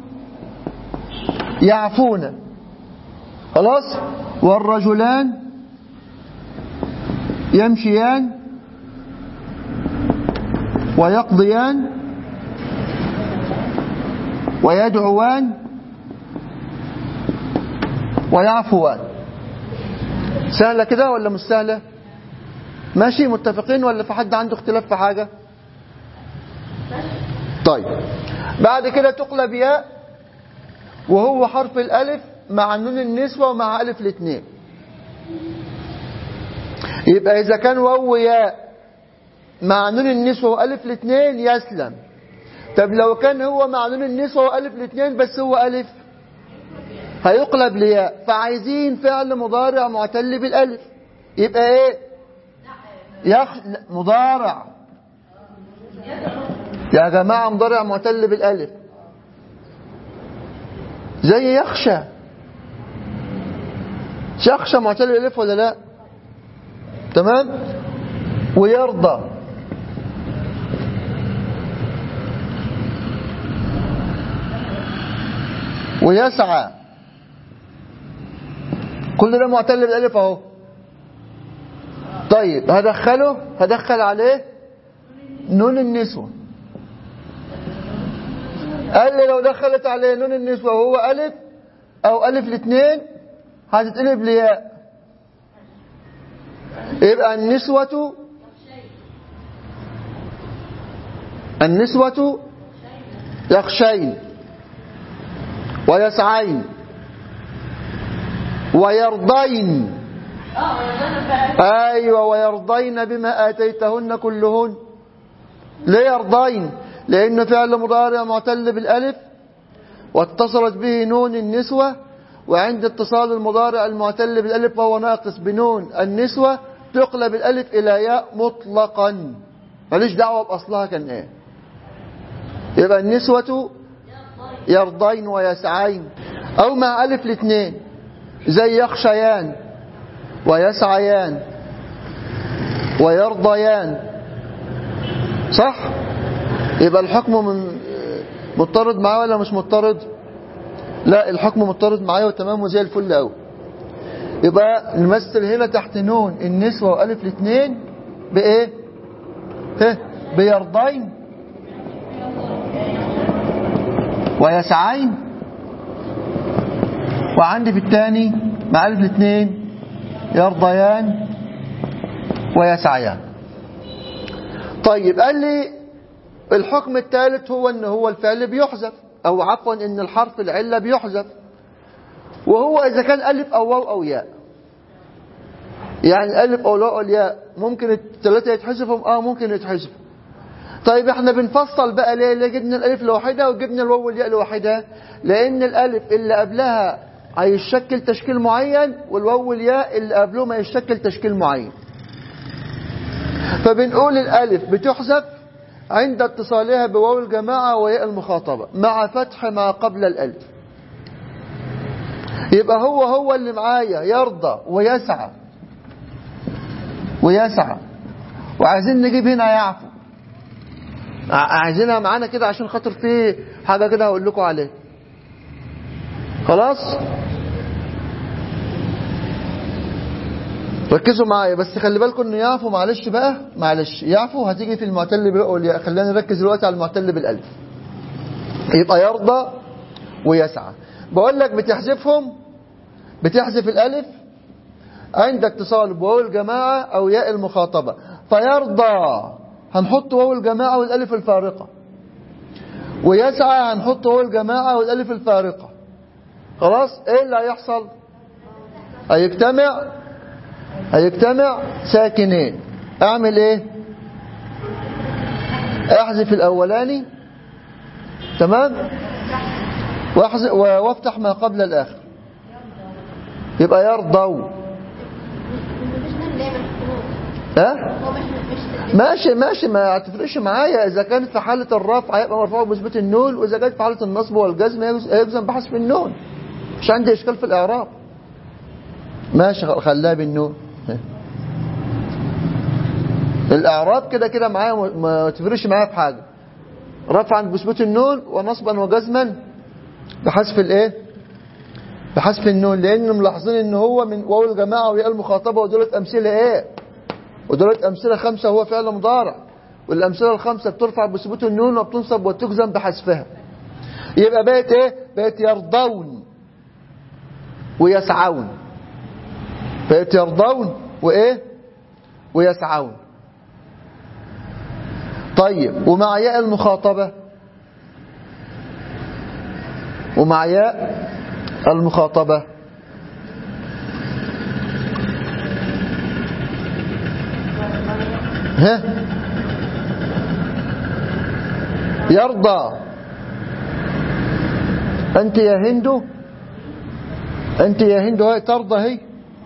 يعفون خلاص والرجلان يمشيان ويقضيان ويدعوان ويعفوان سهلة كده ولا مش سهلة ماشي متفقين ولا في حد عنده اختلاف في حاجة طيب بعد كده تقلب ياء وهو حرف الألف مع نون النسوة ومع ألف الاثنين يبقى إذا كان واو ياء مع نون النسوة وألف الاثنين يسلم طب لو كان هو مع نون النسوة وألف الاثنين بس هو ألف هيقلب لياء فعايزين فعل مضارع معتل بالألف يبقى ايه يخ... مضارع يا جماعة مضارع معتل بالألف زي يخشى يخشى معتل بالألف ولا لا تمام ويرضى ويسعى كل ده معتل بالالف اهو طيب هدخله هدخل عليه نون النسوة قال لي لو دخلت عليه نون النسوة وهو ألف أو ألف الاثنين هتتقلب لياء يبقى النسوة النسوة يخشين ويسعين ويرضين اه انا بقى أيوة ويرضين بما آتيتهن كلهن ليه يرضين لأنه فعل مضارع معتل بالألف واتصلت به نون النسوة وعند اتصال المضارع المعتل بالألف وهو ناقص بنون النسوة تقلب الألف إلى ياء مطلقا ماليش دعوة بأصلها كان إيه يبقى النسوة يرضين ويسعين أو مع ألف الاثنين زي يخشيان ويسعيان ويرضيان صح يبقى الحكم من مضطرد معاه ولا مش مضطرد لا الحكم مضطرد معايا وتمام وزي الفل قوي يبقى نمثل هنا تحت نون النسوة وألف الاثنين بإيه ها بيرضين ويسعين وعندي في الثاني مع ألف الاثنين يرضيان ويسعيان طيب قال لي الحكم الثالث هو ان هو الفعل بيحذف او عفوا ان الحرف العلة بيحذف وهو اذا كان الف او واو او ياء يعني الف او واو او ياء ممكن الثلاثه يتحذفهم اه ممكن يتحذفوا طيب احنا بنفصل بقى ليه ليه جبنا الالف لوحدها وجبنا الواو والياء لوحدها لان الالف اللي قبلها هيشكل تشكيل معين والواو والياء اللي قبلهم هيشكل تشكيل معين فبنقول الالف بتحذف عند اتصالها بواو الجماعة وياء المخاطبة مع فتح ما قبل الالف يبقى هو هو اللي معايا يرضى ويسعى ويسعى وعايزين نجيب هنا يعفو ع- عايزينها معانا كده عشان خاطر في حاجة كده هقول لكم عليها خلاص ركزوا معايا بس خلي بالكم انه يعفو معلش بقى معلش يعفو هتيجي في المعتل بالواو والياء خلينا نركز دلوقتي على المعتل بالالف يبقى يرضى ويسعى بقول لك بتحذفهم بتحذف الالف عند اتصال بواو الجماعه او ياء المخاطبه فيرضى هنحط واو الجماعه والالف الفارقه ويسعى هنحط واو الجماعه والالف الفارقه خلاص ايه اللي هيحصل هيجتمع هيجتمع ساكنين اعمل ايه احذف الاولاني تمام واحذف وافتح ما قبل الاخر يبقى يرضوا مش من دايما الحروف ها هو مش مش ماشي ماشي ما هتفرقش معايا اذا كانت في حاله الرفع هيبقى مرفوع بثبوت النون واذا كانت في حاله النصب والجزم هيجز- هيجزم بحذف النون مش عندي اشكال في الاعراب ماشي خليها بالنون الاعراب كده كده معايا ما- ما تفرقش معايا في حاجه رفعا بثبوت النون ونصبا وجزما بحذف الايه بحذف النون لان ملاحظين ان هو من واو الجماعه وياء المخاطبه ودولت امثله ايه ودولت أمثلة خمسة هو فعل مضارع والأمثلة الخمسة بترفع بثبوت النون وبتنصب وتجزم بحذفها يبقى بقت إيه؟ بقت يرضون ويسعون بقت يرضون وإيه؟ ويسعون طيب ومع ياء المخاطبة ومع ياء المخاطبة ها يرضى أنت يا هندو أنت يا هندو هاي ترضى هي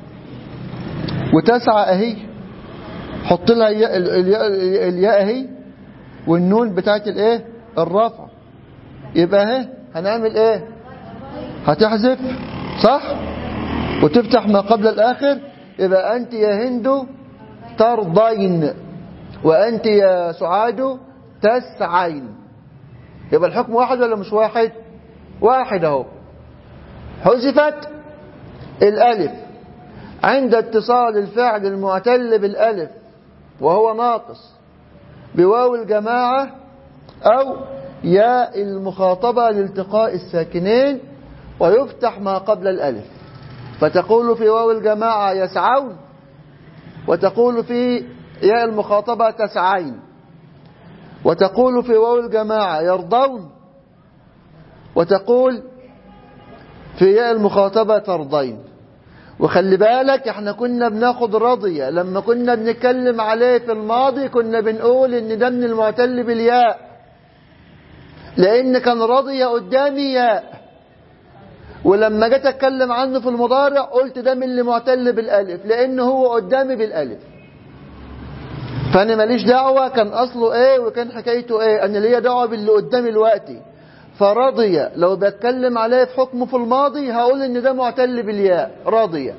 وتسعى أهي حط لها الياء الياء الياء أهي والنون بتاعت الايه الرفع يبقى اهي هنعمل ايه هتحذف صح وتفتح ما قبل الآخر يبقى أنت يا هندو ترضين وأنت يا سعاد تسعين يبقى الحكم واحد ولا مش واحد واحد اهو حذفت الألف عند اتصال الفعل المعتل بالألف وهو ناقص بواو الجماعة أو ياء المخاطبة لالتقاء الساكنين ويفتح ما قبل الألف فتقول في واو الجماعة يسعون وتقول في ياء المخاطبة تسعين وتقول في واو الجماعة يرضون وتقول في ياء المخاطبة ترضين وخلي بالك احنا كنا بناخد رضية لما كنا بنتكلم عليه في الماضي كنا بنقول ان ده من المعتل بالياء لان كان رضية قدامي ياء ولما جيت اتكلم عنه في المضارع قلت ده من اللي معتل بالالف لان هو قدامي بالالف فانا ماليش دعوة كان اصله ايه وكان حكايته ايه انا ليا دعوة باللي قدامي دلوقتي فرضي لو بتكلم عليه في حكمه في الماضي هقول ان ده معتل بالياء راضية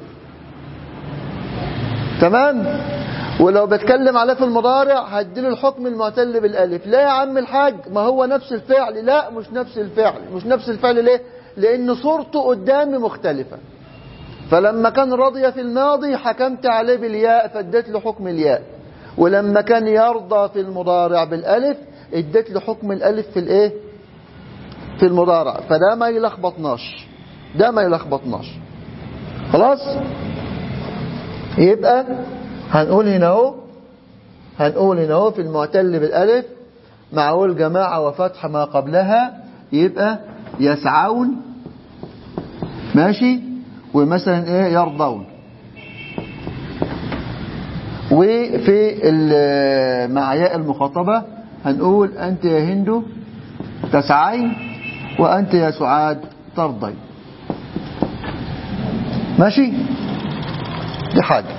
تمام ولو بتكلم عليه في المضارع هديله الحكم المعتل بالالف لا يا عم الحاج ما هو نفس الفعل لا مش نفس الفعل مش نفس الفعل ليه لان صورته قدامي مختلفة فلما كان راضية في الماضي حكمت عليه بالياء فاديت له حكم الياء ولما كان يرضى في المضارع بالالف اديت له حكم الالف في الايه في المضارع فده ما يلخبطناش ده ما يلخبطناش خلاص يبقى هنقول هنا اهو هنقول هنا اهو في المعتل بالالف مع الجماعة وفتح ما قبلها يبقى يسعون ماشي ومثلا ايه يرضون وفي مع ياء المخاطبة هنقول أنت يا هند تسعين وأنت يا سعاد ترضين ماشي دي حاجة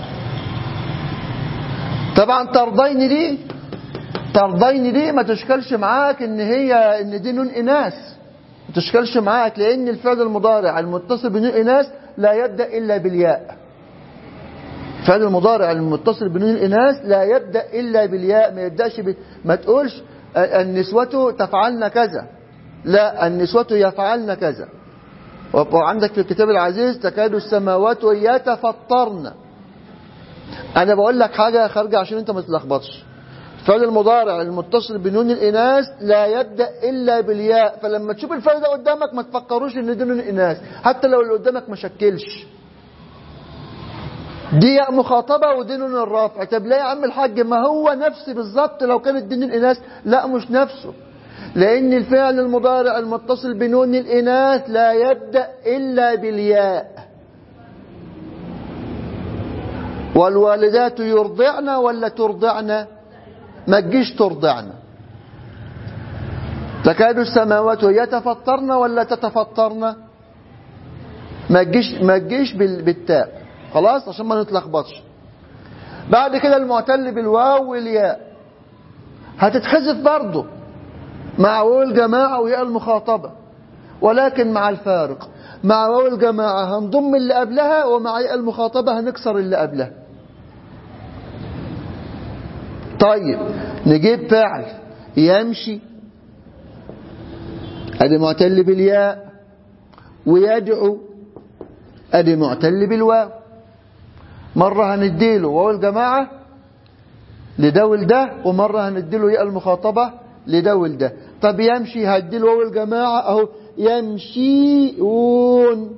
طبعا ترضين دي ترضين دي ما تشكلش معاك ان هي ان دي نون اناث ما تشكلش معاك لان الفعل المضارع المتصل بنون اناث لا يبدأ الا بالياء فعل المضارع المتصل بنون الاناث لا يبدأ الا بالياء ما يبدأش ب... ما تقولش النسوة تفعلن كذا لا النسوة يفعلن كذا وعندك في الكتاب العزيز تكاد السماوات يتفطرن انا بقول لك حاجة خارجة عشان انت ما تتلخبطش فعل المضارع المتصل بنون الاناث لا يبدأ الا بالياء فلما تشوف الفعل ده قدامك ما تفكروش ان دي نون الاناث حتى لو اللي قدامك ما شكلش دي ياء مخاطبة ودي نون الرافع طب لا يا عم الحاج ما هو نفس بالظبط لو كانت دي نون الاناث لا مش نفسه لأن الفعل المضارع المتصل بنون الإناث لا يبدأ إلا بالياء والوالدات يرضعن ولا ترضعن ما تجيش ترضعن تكاد السماوات يتفطرن ولا تتفطرن ما تجيش ما تجيش بالتاء خلاص عشان ما نتلخبطش بعد كده المعتل بالواو والياء هتتحذف برضه مع واو الجماعة وياء المخاطبة ولكن مع الفارق مع واو الجماعة هنضم اللي قبلها ومع ياء المخاطبة هنكسر اللي قبلها طيب نجيب فعل يمشي ادي معتل بالياء ويدعو ادي معتل بالواو مرة هنديله واو الجماعة لده ولده ومرة هنديله ياء المخاطبة لده ولده طب يمشي هديله واو الجماعة اهو يمشيون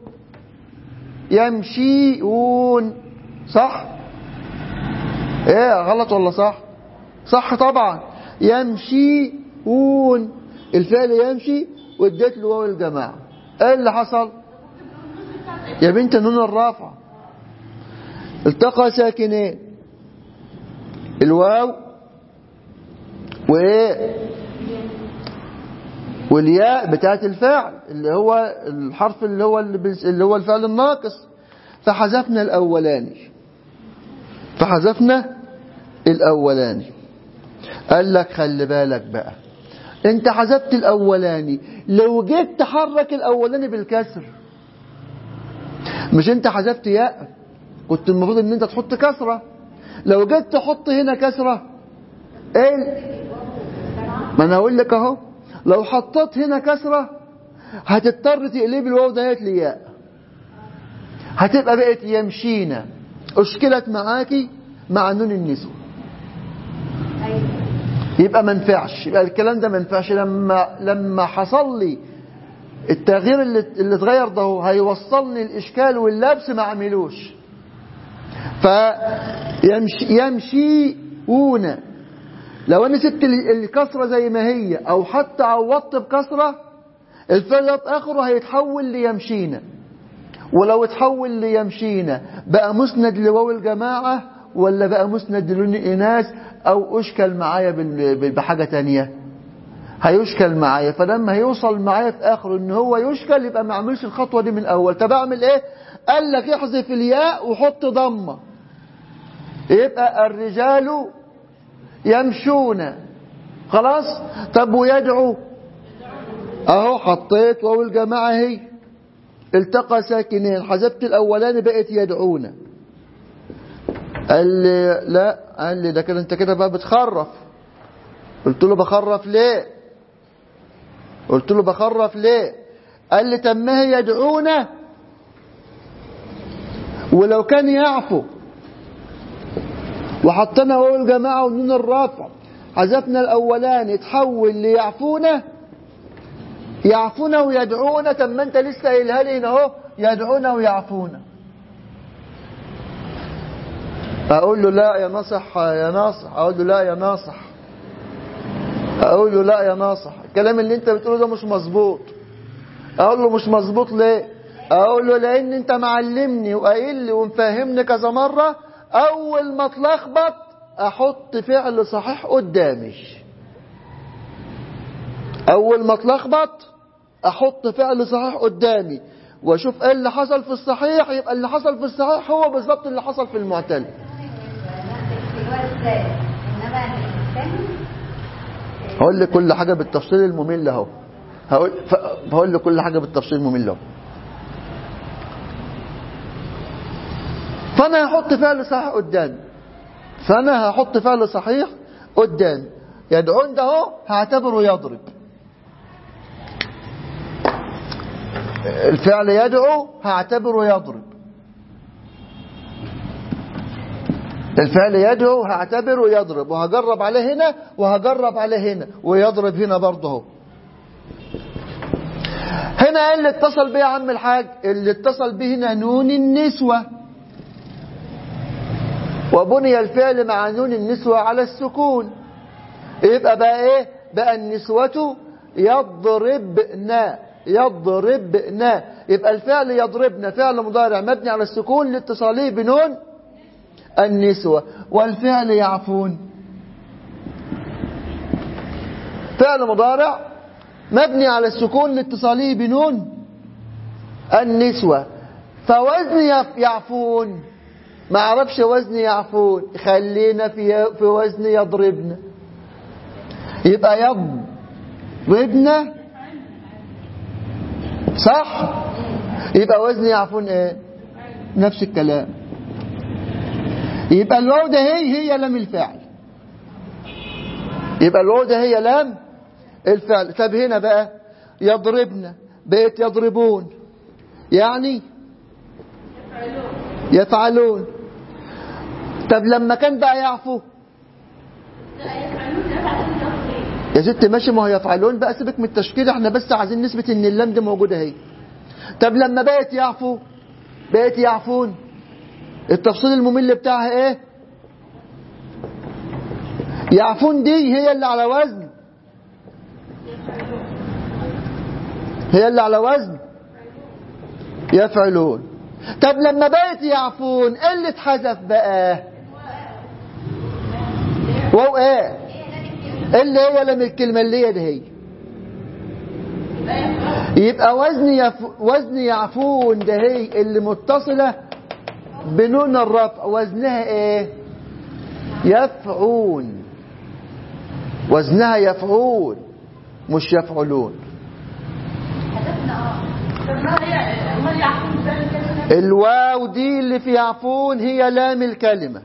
يمشيون صح ايه غلط ولا صح صح طبعا يمشيون الفعل يمشي واديت له واو الجماعة ايه اللي حصل يا بنت نون الرافع التقى ساكنين الواو وايه والياء بتاعت الفعل اللي هو الحرف اللي هو اللي هو الفعل الناقص فحذفنا الاولاني فحذفنا الاولاني قال لك خلي بالك بقى انت حذفت الاولاني لو جيت تحرك الاولاني بالكسر مش انت حذفت ياء كنت المفروض ان انت تحط كسرة لو جيت تحط هنا كسرة ايه ما انا اقول لك اهو لو حطيت هنا كسرة هتضطر تقلب الواو ديت لياء هتبقى بقت يمشينا أشكلت معاكي مع نون النسوة ايوه يبقى ما ينفعش يبقى الكلام ده ما ينفعش لما لما حصل لي التغيير اللي اللي اتغير ده هو هيوصلني الاشكال واللبس ما عملوش فيمشي يمشيون لو انا سبت ال- الكسره زي ما هي او حتى عوضت بكسره الفعل ده في اخره هيتحول ليمشينا ولو اتحول ليمشينا بقى مسند لواو الجماعة ولا بقى مسند للون الإناث أو أشكل معايا بال- بال- بحاجة تانية هيشكل معايا فلما هيوصل معايا في آخره إن هو يشكل يبقى ما اعملش الخطوة دي من الأول طب أعمل إيه؟ قال لك احذف الياء وحط ضمة يبقى الرجال يمشون خلاص طب ويدعو اهو حطيت واو الجماعة هي التقى ساكنين حذفت الاولاني بقت يدعون قال لي لا قال لي ده كده انت كده بقى بتخرف قلت له بخرف ليه قلت له بخرف ليه قال لي طب ما هي يدعون ولو كان يعفو وحطينا واو الجماعة ونون الرافع حذفنا الاولاني تحول ليعفونه يعفون ويدعون طب ما انت لسه قايلها لي هنا اهو يدعون ويعفون اقول له لا يا ناصح يا ناصح اقول له لا يا ناصح اقول له لا يا ناصح الكلام اللي انت بتقوله ده مش مظبوط اقول له مش مظبوط ليه اقول له لان انت معلمني وقايل لي ومفهمني كذا مره اول ما اتلخبط احط فعل صحيح قدامي اول ما اتلخبط احط فعل صحيح قدامي واشوف ايه اللي حصل في الصحيح يبقى اللي حصل في الصحيح هو بالظبط اللي حصل في المعتل انما الثاني هقول لك كل حاجه بالتفصيل الممل اهو هقول ف- هقول لك كل حاجه بالتفصيل الممل اهو فانا هحط فعل صحيح قدامي فانا هحط فعل صحيح قدامي يدعون ده اهو هعتبره يضرب الفعل يدعو هعتبره يضرب الفعل يدعو هعتبره يضرب وهجرب عليه هنا وهجرب عليه هنا ويضرب هنا برضه اهو هنا ايه اللي اتصل بيه يا عم الحاج اللي اتصل به هنا نون النسوة وبني الفعل مع نون النسوة على السكون يبقى بقى ايه بقى النسوة يضربن يضربن يبقى الفعل يضربن فعل مضارع مبني على السكون لاتصاله بنون النسوة والفعل يعفون فعل مضارع مبني على السكون لاتصاله بنون النسوة فوزن يف- يعفون ما عرفش وزن يعفون خلينا في في وزن يضربن يبقى يضربن صح يبقى وزن يعفون ايه نفس الكلام يبقى الواو ده هي هي لام الفعل يبقى الواو ده هي لام الفعل طب هنا بقى يضربن بقت يضربون يعني يفعلون طب لما كان بقى يعفو يا ست ماشي ما هو يفعلون بقى سيبك من التشكيل احنا بس عايزين نثبت ان اللام دي موجوده اهي طب لما بقت يعفو بقت يعفون التفصيل الممل بتاعها ايه يعفون دي هي اللي على وزن هي اللي على وزن يفعلون طب لما بقت يعفون ايه اللي اتحذف بقى واو ايه اللي هي لم الكلمة اللي هي دي هي يبقى وزن يف... وزن يعفون ده هي اللي متصلة بنون الرفع وزنها ايه يفعون وزنها يفعون مش يفعلون الواو دي اللي في يعفون هي لام الكلمة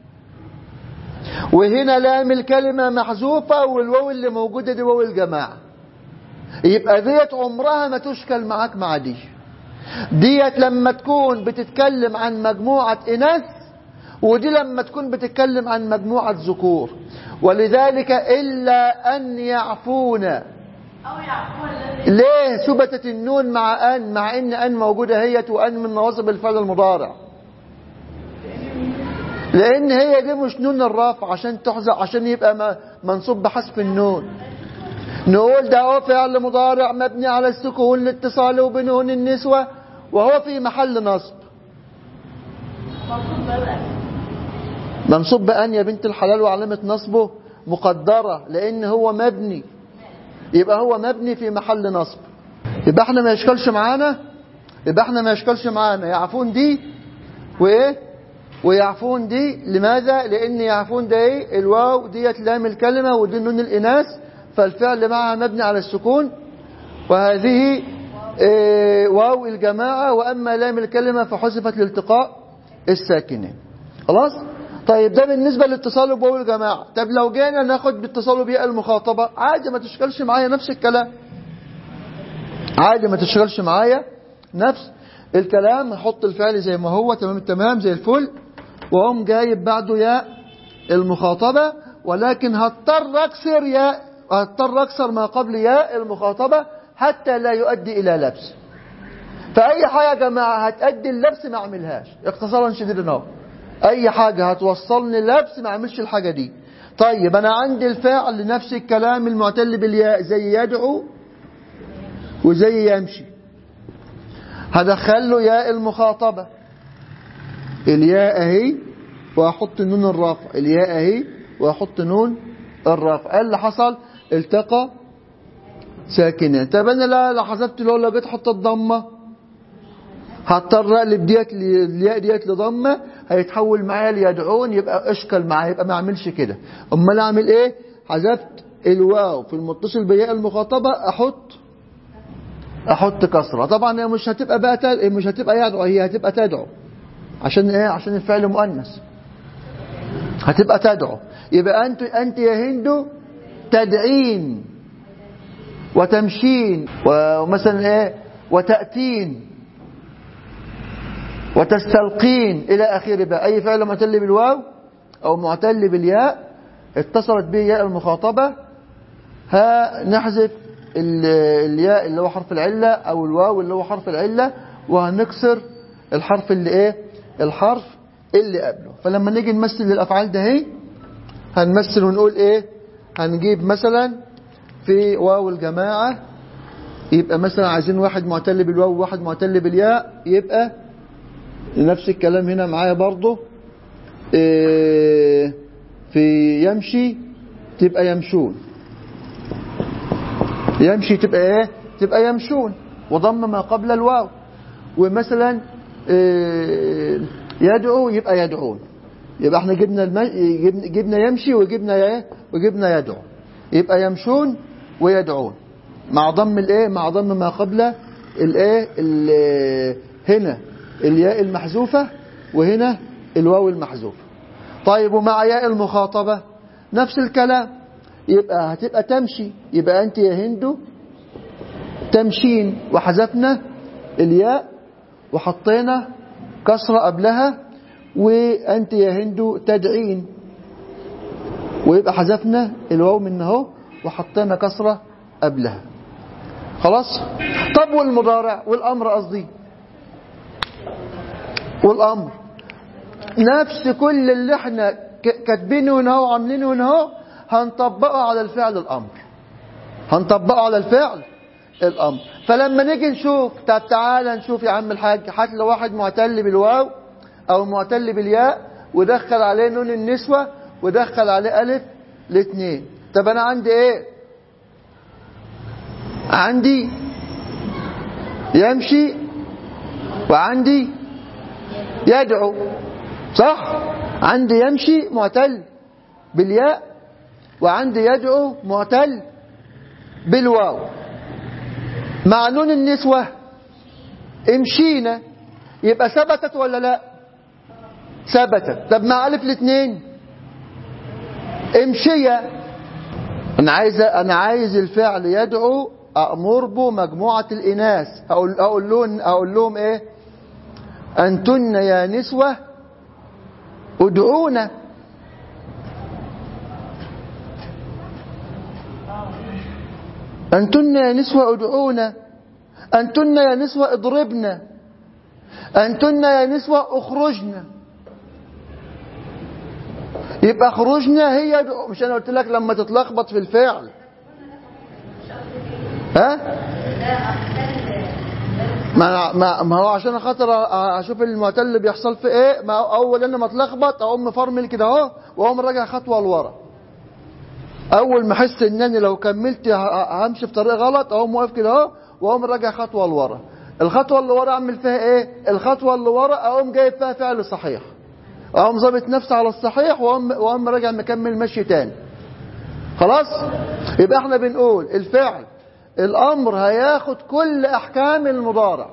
وهنا لام الكلمة محذوفة والواو اللي موجودة دي واو الجماعة يبقى ديت عمرها ما تشكل معاك مع دي ديت لما تكون بتتكلم عن مجموعة إناث ودي لما تكون بتتكلم عن مجموعة ذكور ولذلك إلا أن يعفون أو يعفو الذي ليه ثبتت النون مع أن مع إن أن موجودة هي وأن من نواصب الفعل المضارع لأن هي دي مش نون الرفع عشان تحذف عشان يبقى م- منصوب بحذف النون نقول ده هو فعل مضارع مبني على السكون لاتصاله بنون النسوة وهو في محل نصب مقصود بقى منصوب بأن يا بنت الحلال وعلامة نصبه مقدرة لأن هو مبني يبقى هو مبني في محل نصب يبقى احنا ما يشكلش معانا يبقى احنا ما يشكلش معانا يعفون دي وايه ويعفون دي لماذا لان يعفون ده ايه الواو ديت لام الكلمة ودي نون الاناث فالفعل معها مبني على السكون وهذه إيه واو الجماعة واما لام الكلمة فحذفت لالتقاء الساكنين خلاص طيب ده بالنسبة لاتصاله بواو الجماعة طب لو جينا ناخد باتصاله بياء المخاطبة عادي ما تشغلش معايا نفس الكلام عادي ما تشغلش معايا نفس الكلام هحط الفعل زي ما هو تمام التمام زي الفل وهم جايب بعده ياء المخاطبة ولكن هضطر اكسر ياء هضطر اكسر ما قبل ياء المخاطبة حتى لا يؤدي الى لبس فأي حاجة يا جماعة هتأدي اللبس ما اعملهاش اختصارا شديدا اهو أي حاجة هتوصلني لبس ما اعملش الحاجة دي طيب أنا عندي الفعل نفس الكلام المعتل بالياء زي يدعو وزي يمشي هدخل له ياء المخاطبة الياء اهي واحط نون الرفع الياء اهي واحط نون الرفع ايه اللي حصل التقى ساكنان طب انا لا لا حذفت لو لو جيت احط الضمه هضطر اقلب ديت ل- الياء ديت لضمه هيتحول معايا ليدعون يبقى اشكل معايا يبقى ما اعملش كده امال اعمل ايه حذفت الواو في المتصل بياء المخاطبه احط احط كسره طبعا هي مش هتبقى بقى تد... مش هتبقى يدعو هي هتبقى تدعو عشان ايه عشان الفعل مؤنث هتبقى تدعو يبقى انت انت يا هند تدعين وتمشين ومثلا ايه وتأتين وتستلقين إلى آخره بقى أي فعل معتل بالواو أو معتل بالياء اتصلت به ياء المخاطبة ها نحذف ال- الياء اللي هو حرف العلة أو الواو اللي هو حرف العلة وهنكسر الحرف اللي إيه الحرف اللي قبله فلما نيجي نمثل الأفعال ده هي هنمثل ونقول إيه هنجيب مثلا في واو الجماعة يبقى مثلا عايزين واحد معتل بالواو وواحد معتل بالياء يبقى نفس الكلام هنا معايا برضه إيه، في يمشي تبقى يمشون يمشي تبقى ايه تبقى يمشون وضم ما قبل الواو ومثلا إيه، يدعو يبقى يدعون يبقى احنا جبنا الم... جبنا- جبنا يمشي وجبنا ايه وجبنا يدعو يبقى يمشون ويدعون مع ضم الايه مع ضم ما قبل الايه ال- هنا الياء المحذوفه وهنا الواو المحذوفه طيب ومع ياء المخاطبه نفس الكلام يبقى هتبقى تمشي يبقى انت يا هند تمشين وحذفنا الياء وحطينا كسرة قبلها وأنت يا هند تدعين ويبقى حذفنا الواو من اهو وحطينا كسرة قبلها خلاص طب والمضارع والأمر قصدي والأمر نفس كل اللي احنا ك- كاتبينه هنا اهو وعاملينه هنا اهو هنطبقه على الفعل الأمر هنطبقه على الفعل الأمر فلما نيجي نشوف طب تعالى نشوف يا عم الحاج هات لي واحد معتل بالواو أو معتل بالياء ودخل عليه نون النسوة ودخل عليه ألف الاثنين طب أنا عندي إيه عندي يمشي وعندي يدعو صح عندي يمشي معتل بالياء وعندي يدعو معتل بالواو مع نون النسوة امشينا يبقى ثبتت ولا لا ثبتت طب مع ألف الاثنين امشية أنا عايز أنا عايز الفعل يدعو أأمر به مجموعة الإناث أقول أقول لهم أقول لهم إيه أنتن يا نسوة ادعونا أنتن يا نسوة ادعونا أنتن يا نسوة اضربنا أنتن يا نسوة اخرجنا يبقى خروجنا هي دعو مش أنا قلت لك لما تتلخبط في الفعل ها ما ما ما هو عشان خاطر اشوف المعتل اللي بيحصل في ايه ما اول انا ما اتلخبط اقوم مفرمل كده اهو واقوم راجع خطوه لورا اول ما احس ان انا لو كملت ه- همشي في طريق غلط اقوم واقف كده اهو واقوم راجع خطوه لورا الخطوه اللي ورا اعمل فيها ايه الخطوه اللي ورا اقوم جايب فيها فعل صحيح اقوم ظابط نفسي على الصحيح واقوم واقوم راجع مكمل مشي تاني خلاص يبقى احنا بنقول الفعل الامر هياخد كل احكام المضارع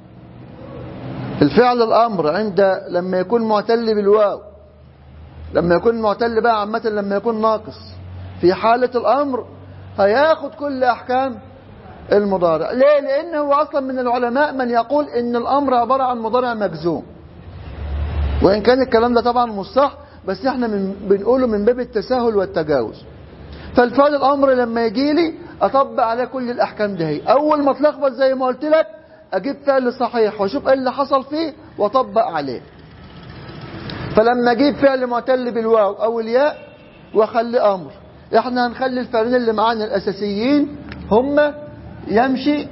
الفعل الامر عند لما يكون معتل بالواو لما يكون معتل بقى عامه لما يكون ناقص في حالة الامر هياخد كل احكام المضارع ليه لانه هو اصلا من العلماء من يقول ان الامر عبارة عن مضارع مجزوم وان كان الكلام ده طبعا مش صح بس احنا من بنقوله من باب التساهل والتجاوز فالفعل الامر لما يجي لي اطبق عليه كل الاحكام دي اول ما اتلخبط زي ما قلت لك اجيب فعل صحيح واشوف ايه اللي حصل فيه واطبق عليه فلما اجيب فعل معتل بالواو او الياء واخلي امر احنا هنخلي الفعلين اللي معانا الاساسيين هم يمشي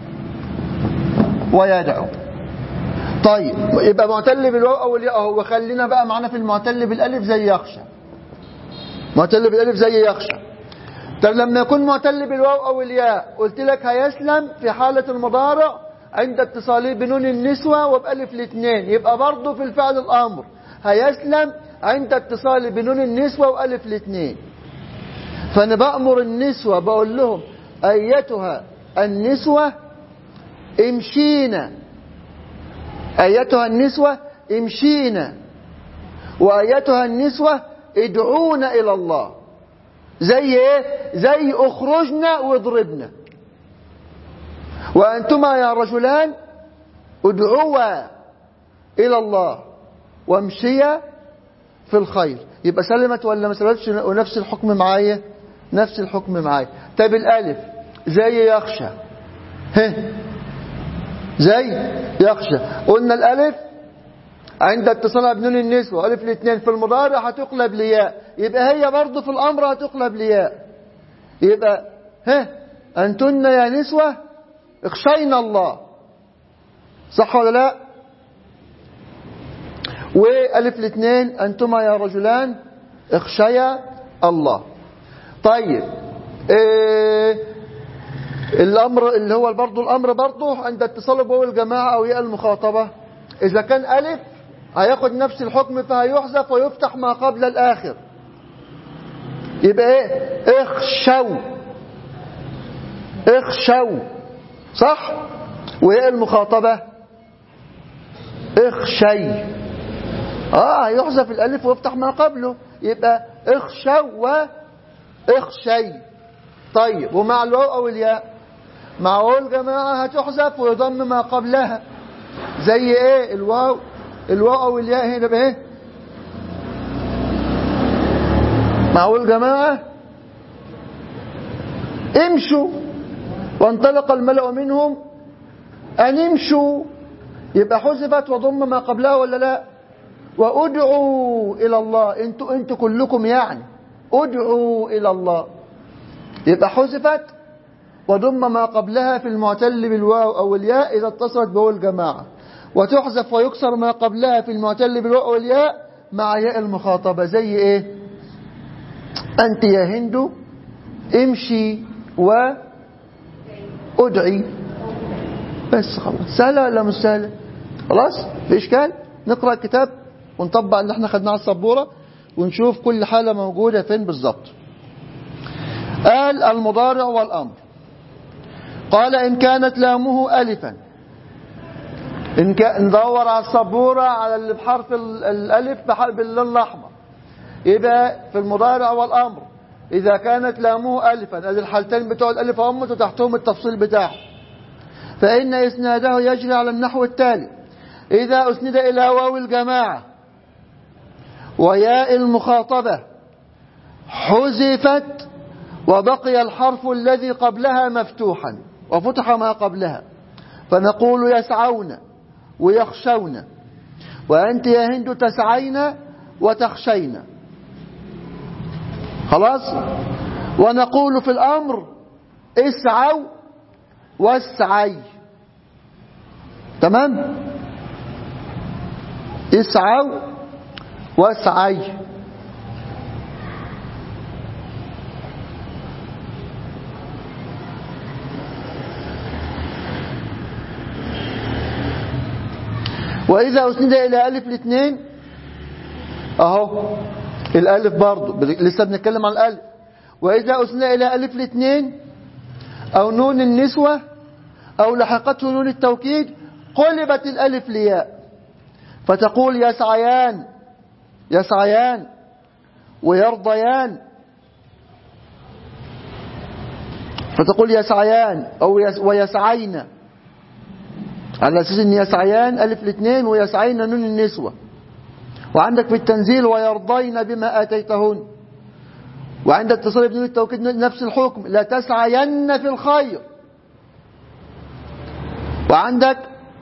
ويدعو طيب يبقى معتل بالواو او الياء اهو وخلينا بقى معانا في المعتل بالالف زي يخشى معتل بالالف زي يخشى طب لما يكون معتل بالواو او الياء قلت لك هيسلم في حالة المضارع عند اتصاله بنون النسوة وبألف الاثنين يبقى برضه في الفعل الامر هيسلم عند اتصاله بنون النسوة وألف الاثنين فانا بأمر النسوة بقول لهم ايتها النسوة امشينا ايتها النسوة امشينا وايتها النسوة ادعونا الى الله زي ايه زي اخرجنا واضربنا وانتما يا رجلان ادعوا الى الله وامشيا في الخير يبقى سلمت ولا ما سلمتش ونفس الحكم معايا نفس الحكم معايا طب الالف زي يخشى ها زي يخشى قلنا الالف عند اتصالها بنون النسوة ألف الاثنين في المضارع هتقلب لياء يبقى هي برضه في الأمر هتقلب لياء يبقى ها أنتن يا نسوة اخشينا الله صح ولا لا وألف الاثنين أنتما يا رجلان اخشيا الله طيب إيه الأمر اللي هو برضه الأمر برضه عند اتصال بواو الجماعة أو ياء المخاطبة إذا كان ألف هياخد نفس الحكم فهيحذف ويفتح ما قبل الآخر يبقى ايه اخشوا اخشوا صح وايه المخاطبة اخشي اه هيحذف الالف ويفتح ما قبله يبقى اخشوا اخشي طيب ومع الواو او الياء مع واو الجماعة هتحذف ويضم ما قبلها زي ايه الواو الواو او الياء هنا بايه مع واو الجماعة امشوا وانطلق الملأ منهم ان امشوا يبقى حذفت وضم ما قبلها ولا لا وادعوا الى الله انتوا انتوا كلكم يعني ادعوا الى الله يبقى حذفت وضم ما قبلها في المعتل بالواو او الياء اذا اتصلت بواو الجماعه وتحذف ويكسر ما قبلها في المعتل بالواو او الياء مع ياء المخاطبه زي ايه انت يا هند امشي وادعي بس خلاص سهله ولا مش سهله خلاص في اشكال نقرا الكتاب ونطبق اللي احنا خدناه على السبوره ونشوف كل حاله موجوده فين بالظبط قال المضارع والامر قال ان كانت لامه الفا ان كان ندور على السبوره على اللي بحرف ال- الالف بحرف اللون الاحمر يبقى في المضارع والامر اذا كانت لامه الفا ادي الحالتين بتوع الالف هم وتحتهم التفصيل بتاعه فان اسناده يجري على النحو التالي اذا اسند الى واو الجماعه وياء المخاطبة حذفت وبقي الحرف الذي قبلها مفتوحا وفتح ما قبلها فنقول يسعون ويخشون وأنت يا هند تسعين وتخشين خلاص ونقول في الأمر اسعوا واسعي تمام اسعوا واسعي وإذا أسند إلى ألف الاثنين أهو الألف برضو لسه بنتكلم عن الألف وإذا أسند إلى ألف الاثنين أو نون النسوة أو لحقته نون التوكيد قلبت الألف لياء فتقول يسعيان يسعيان ويرضيان فتقول يسعيان أو يس ويسعين على أساس أن يسعيان ألف الاثنين ويسعين نون النسوة وعندك في التنزيل ويرضين بما آتيتهن وعند اتصال بنون التوكيد نفس الحكم لا تسعين في الخير وعندك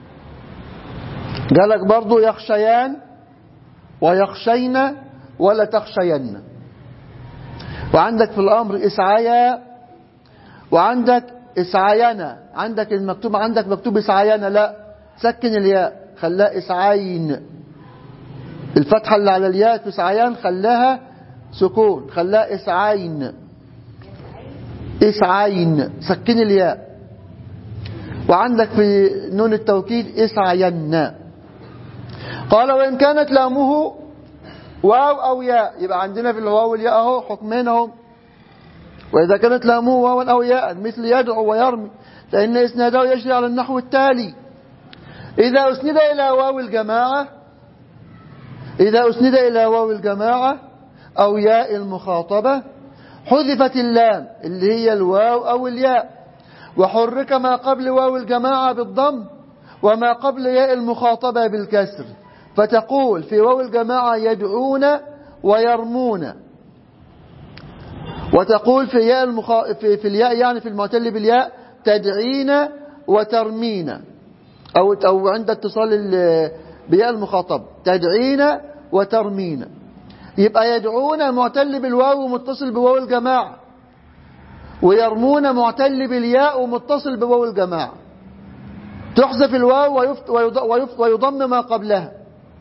قالك برضو يخشيان ويخشين ولا تخشين وعندك في الأمر إسعايا وعندك إسعاينا عندك المكتوب عندك مكتوب إسعاينا لا سكن الياء خلاها إسعاين الفتحة اللي على الياء في إسعايان خلاها سكون خلاها إسعاين إسعاين سكن الياء وعندك في نون التوكيد إسعين قال وإن كانت لامه واو أو ياء يبقى عندنا في الواو والياء اهو حكمين اهو وإذا كانت لامه واو أو ياء مثل يدعو ويرمي فإن إسناده يجري على النحو التالي إذا أسند إلى واو الجماعة إذا أسند إلى واو الجماعة أو ياء المخاطبة حذفت اللام اللي هي الواو أو الياء وحرك ما قبل واو الجماعة بالضم وما قبل ياء المخاطبة بالكسر فتقول في واو الجماعة يدعون ويرمون وتقول في ياء المخا... في, في الياء يعني في المعتل بالياء تدعين وترمين أو أو عند اتصال ال... بياء المخاطب تدعين وترمين يبقى يدعون معتل بالواو ومتصل بواو الجماعة ويرمون معتل بالياء ومتصل بواو الجماعة تحذف الواو ويفت ويض... ويفت ويضم ما قبلها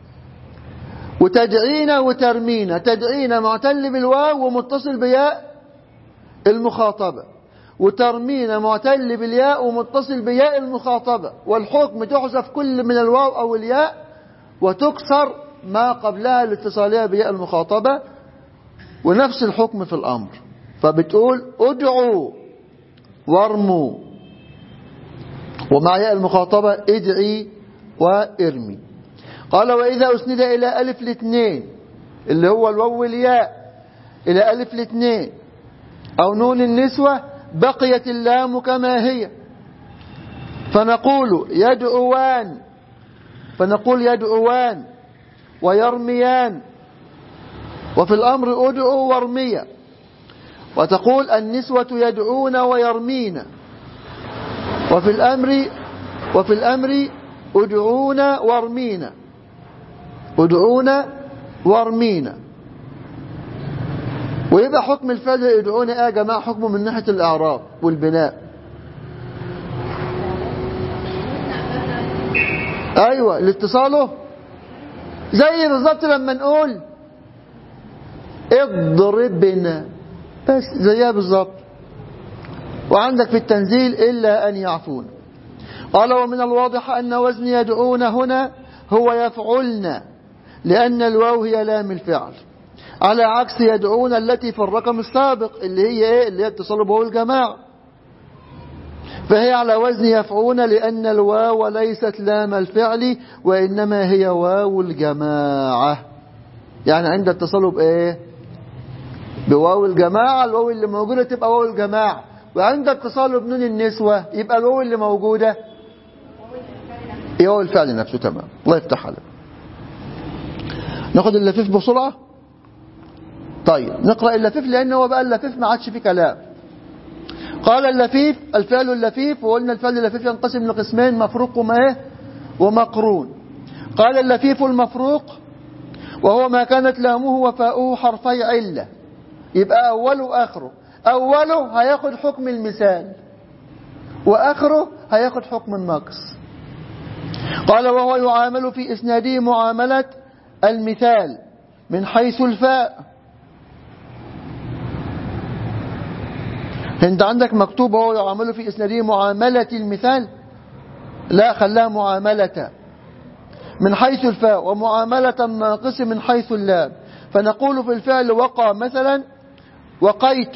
وتدعين وترمين تدعين معتل بالواو ومتصل بياء المخاطبة وترمين معتل بالياء ومتصل بياء المخاطبة والحكم تحذف كل من الواو أو الياء وتكسر ما قبلها لاتصالها بياء المخاطبة ونفس الحكم في الأمر فبتقول ادعوا وارموا ومع ياء المخاطبة ادعي وارمي قال وإذا أسند إلى ألف الاثنين اللي هو الواو والياء إلى ألف الاثنين أو نون النسوة بقيت اللام كما هي فنقول يدعوان فنقول يدعوان ويرميان وفي الأمر أدعوا وارميا وتقول النسوة يدعون ويرمين وفي الأمر وفي الأمر ادعون وارمين ادعون وارمين ويبقى حكم الفعل يدعون ايه يا جماعه حكمه من ناحيه الاعراب والبناء ايوه الاتصاله زي بالظبط لما نقول اضربنا بس زيها بالظبط وعندك في التنزيل إلا أن يعفون قال ومن الواضح أن وزن يدعون هنا هو يفعلن لأن الواو هي لام الفعل على عكس يدعون التي في الرقم السابق اللي هي ايه اللي هي اتصال بواو الجماعة فهي على وزن يفعون لأن الواو ليست لام الفعل وإنما هي واو الجماعة يعني عند اتصاله بإيه بواو الجماعة الواو اللي موجودة تبقى واو الجماعة وعند اتصاله بنون النسوة يبقى الواو اللي موجودة هي واو الفعل نفسه تمام الله يفتح عليك ناخد اللفيف بسرعة طيب نقرأ اللفيف لأنه هو بقى اللفيف ما عادش فيه كلام قال اللفيف الفعل اللفيف وقلنا الفعل اللفيف ينقسم لقسمين مفروق وما ايه ومقرون قال اللفيف المفروق وهو ما كانت لامه وفاؤه حرفي علة يبقى أوله وآخره أوله هياخد حكم المثال وآخره هياخد حكم الناقص قال وهو يعامل في إسناده معاملة المثال من حيث الفاء انت عندك مكتوب وهو يعامل في إسناده معاملة المثال لا خلاها معاملة من حيث الفاء ومعاملة الناقص من حيث اللام فنقول في الفعل وقع مثلا وقيت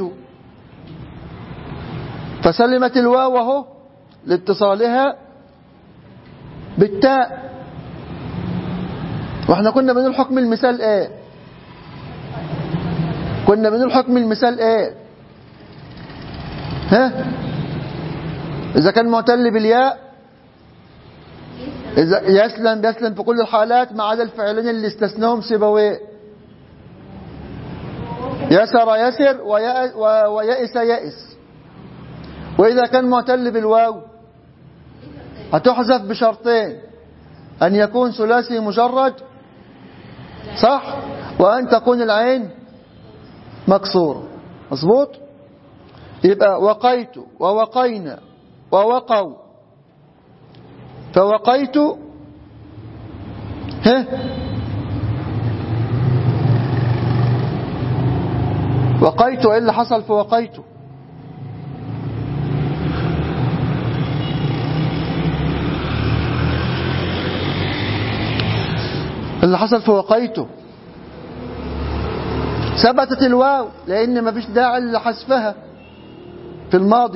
فسلمت الواو اهو لاتصالها بالتاء واحنا كنا بنقول حكم المثال ايه كنا بنقول حكم المثال ايه ها اذا كان معتل بالياء إذا يسلم يسلم في كل الحالات ما عدا الفعلين اللي استثناهم سيبويه يسر يسر ويأ- و- ويئس يئس وإذا كان معتل بالواو هتحذف بشرطين أن يكون ثلاثي مجرد صح وأن تكون العين مكسورة مظبوط يبقى وقيت ووقينا ووقوا فوقيت ها وقيت ايه اللي حصل في وقيت اللي حصل في وقيت ثبتت الواو لان ما فيش داعي لحذفها في الماضي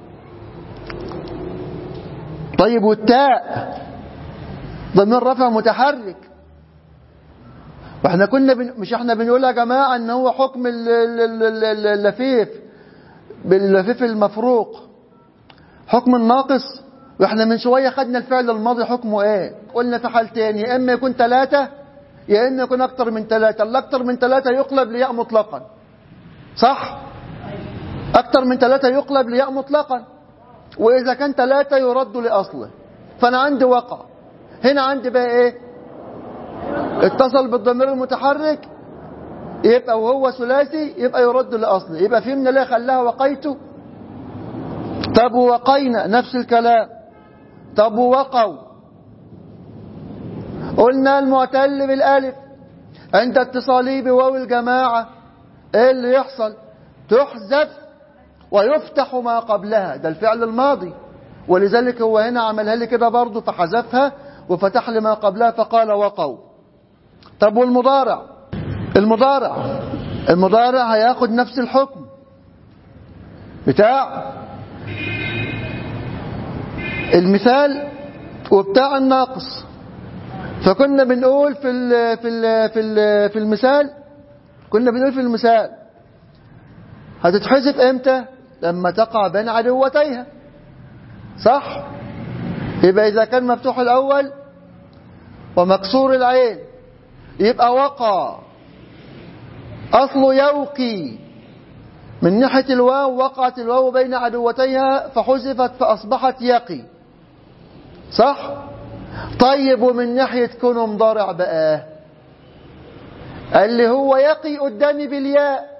طيب والتاء ضمير رفع متحرك واحنا كنا بن... مش احنا بنقول يا جماعه ان هو حكم ال- ال- ال- ال- اللفيف باللفيف المفروق حكم الناقص واحنا من شويه خدنا الفعل الماضي حكمه ايه قلنا في حالتين يا اما يكون ثلاثه يا اما يكون اكتر من ثلاثه اللي اكتر من ثلاثه يقلب لياء مطلقا صح اكتر من ثلاثه يقلب لياء مطلقا وإذا كان ثلاثة يرد لأصله فأنا عندي وقع هنا عندي بقى إيه اتصل بالضمير المتحرك يبقى وهو ثلاثي يبقى يرد لأصله يبقى فهمنا ليه خلاها وقيته طب وقينا نفس الكلام طب وقوا قلنا المعتل بالالف عند اتصاله بواو الجماعة ايه اللي يحصل تحذف ويفتح ما قبلها ده الفعل الماضي ولذلك هو هنا عملها لي كده برضه فحذفها وفتح لي ما قبلها فقال وقوا طب والمضارع المضارع المضارع هياخد نفس الحكم بتاع المثال وبتاع الناقص فكنا بنقول في ال في ال في ال في المثال كنا بنقول في المثال هتتحذف امتى لما تقع بين عدوتيها صح يبقى اذا كان مفتوح الاول ومكسور العين يبقى وقع اصل يوقي من ناحيه الواو وقعت الواو بين عدوتيها فحذفت فاصبحت يقي صح طيب ومن ناحيه كونه مضارع بقى اللي هو يقي قدامي بالياء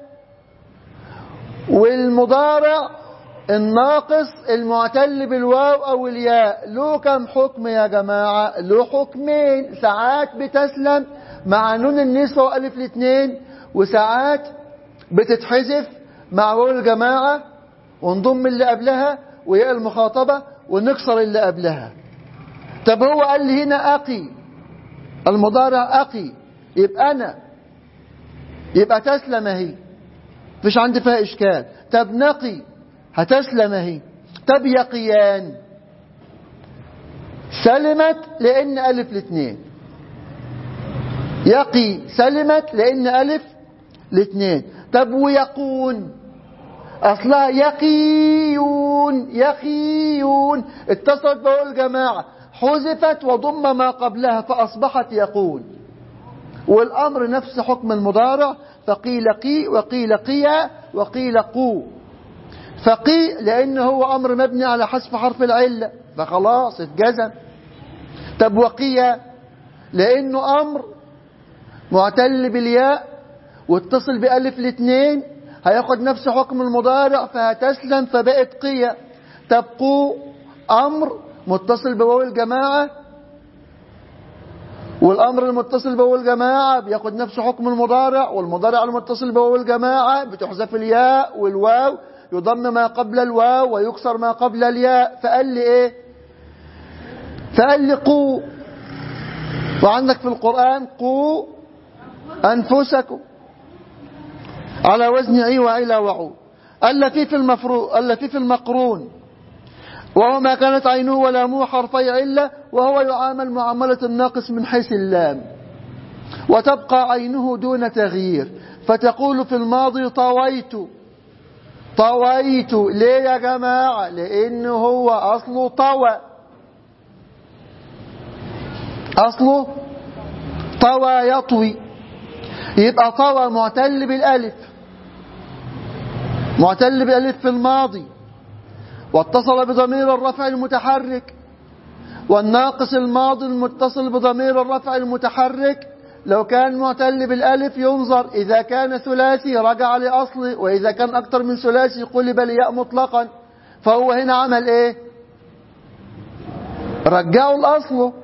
والمضارع الناقص المعتل بالواو او الياء له كم حكم يا جماعة له حكمين ساعات بتسلم مع نون النسوة والف الاثنين وساعات بتتحذف مع واو الجماعة ونضم اللي قبلها وياء المخاطبة ونكسر اللي قبلها طب هو قال لي هنا أقي المضارع أقي يبقى أنا يبقى تسلم اهي مفيش عندي فيها إشكال طب نقي هتسلم اهي طب يقيان سلمت لأن ألف الاثنين يقي سلمت لأن ألف الاثنين طب ويقون أصلها يقيون يقيون اتصلت بقول جماعة حذفت وضم ما قبلها فأصبحت يقون والأمر نفس حكم المضارع فقيل قي وقيل قيا وقيل قو فقي لأنه هو أمر مبني على حذف حرف العلة فخلاص اتجزم طب وقيا لأنه أمر معتل بالياء واتصل بألف الاثنين هياخد نفس حكم المضارع فهتسلم فبقت قيا تبقوا أمر متصل بواو الجماعة والأمر المتصل بواو الجماعة بياخد نفس حكم المضارع والمضارع المتصل بواو الجماعة بتحذف الياء والواو يضم ما قبل الواو ويكسر ما قبل الياء فقال لي ايه فقال لي قو وعندك في القرآن قو أنفسكم على وزن عي وعيلا وعو التي في المفروض التي في المقرون وهو ما كانت عينه ولا مو حرفي علة وهو يعامل معاملة الناقص من حيث اللام وتبقى عينه دون تغيير فتقول في الماضي طويت طويت ليه يا جماعة لأنه هو أصله طوى أصله طوى يطوي يبقى طوى معتل بالألف معتل بالألف في الماضي واتصل بضمير الرفع المتحرك والناقص الماضي المتصل بضمير الرفع المتحرك لو كان معتل بالألف ينظر إذا كان ثلاثي رجع لأصله وإذا كان أكثر من ثلاثي قلب لياء مطلقا فهو هنا عمل إيه رجعوا لأصله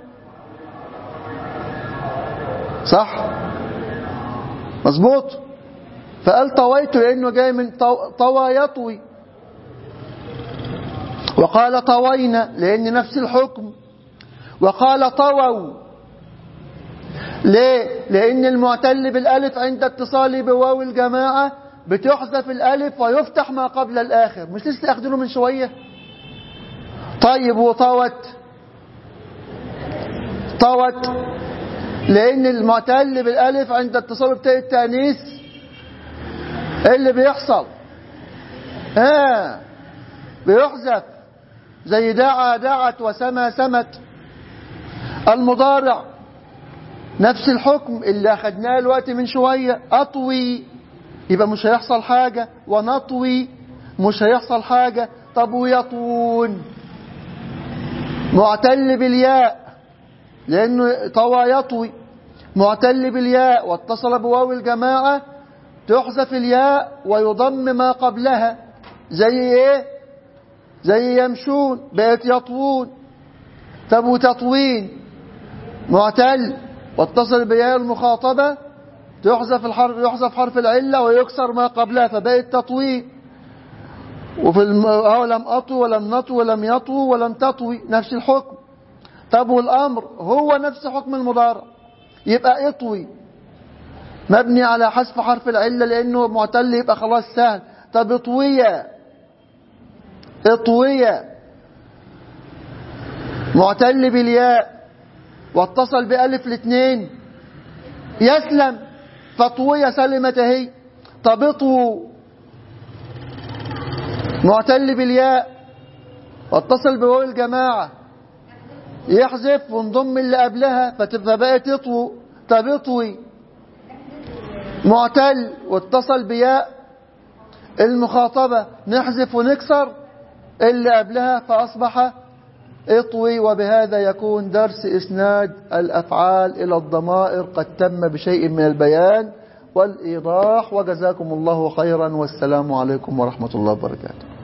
صح مظبوط فقال طويت لأنه جاي من طو- طوى يطوي وقال طوينا لأن نفس الحكم وقال طووا ليه؟ لأن المعتل بالألف عند اتصاله بواو الجماعة بتحذف الألف ويفتح ما قبل الآخر مش لسه أخدونه من شوية طيب وطوت طوت لأن المعتل بالألف عند اتصاله بتاء التأنيث إيه اللي بيحصل ها بيحذف زي دعا دعت وسما سمت المضارع نفس الحكم اللي أخدناه الوقت من شوية أطوي يبقى مش هيحصل حاجة ونطوي مش هيحصل حاجة طب ويطون معتل بالياء لأنه طوى يطوي معتل بالياء واتصل بواو الجماعة تحذف الياء ويضم ما قبلها زي ايه زي يمشون بقت يطوون طب وتطوين معتل واتصل بياء المخاطبة تحذف الحرف يحذف حرف العلة ويكسر ما قبلها فبقت تطوين وفي الم... أو لم أطو ولم نطو ولم يطو ولم تطوي نفس الحكم طب والأمر هو نفس حكم المضارع يبقى اطوي مبني على حذف حرف العلة لأنه معتل يبقى خلاص سهل طب اطوية اطوية معتل بالياء واتصل بألف الاثنين يسلم فطوية سلمة هي طب اطووا معتل بالياء واتصل بواو الجماعة يحذف ونضم اللي قبلها فتبقى بقت يطوي طب اطوي معتل واتصل بياء المخاطبة نحذف ونكسر اللي قبلها فأصبح اطوي وبهذا يكون درس إسناد الأفعال إلى الضمائر قد تم بشيء من البيان والإيضاح وجزاكم الله خيرا والسلام عليكم ورحمة الله وبركاته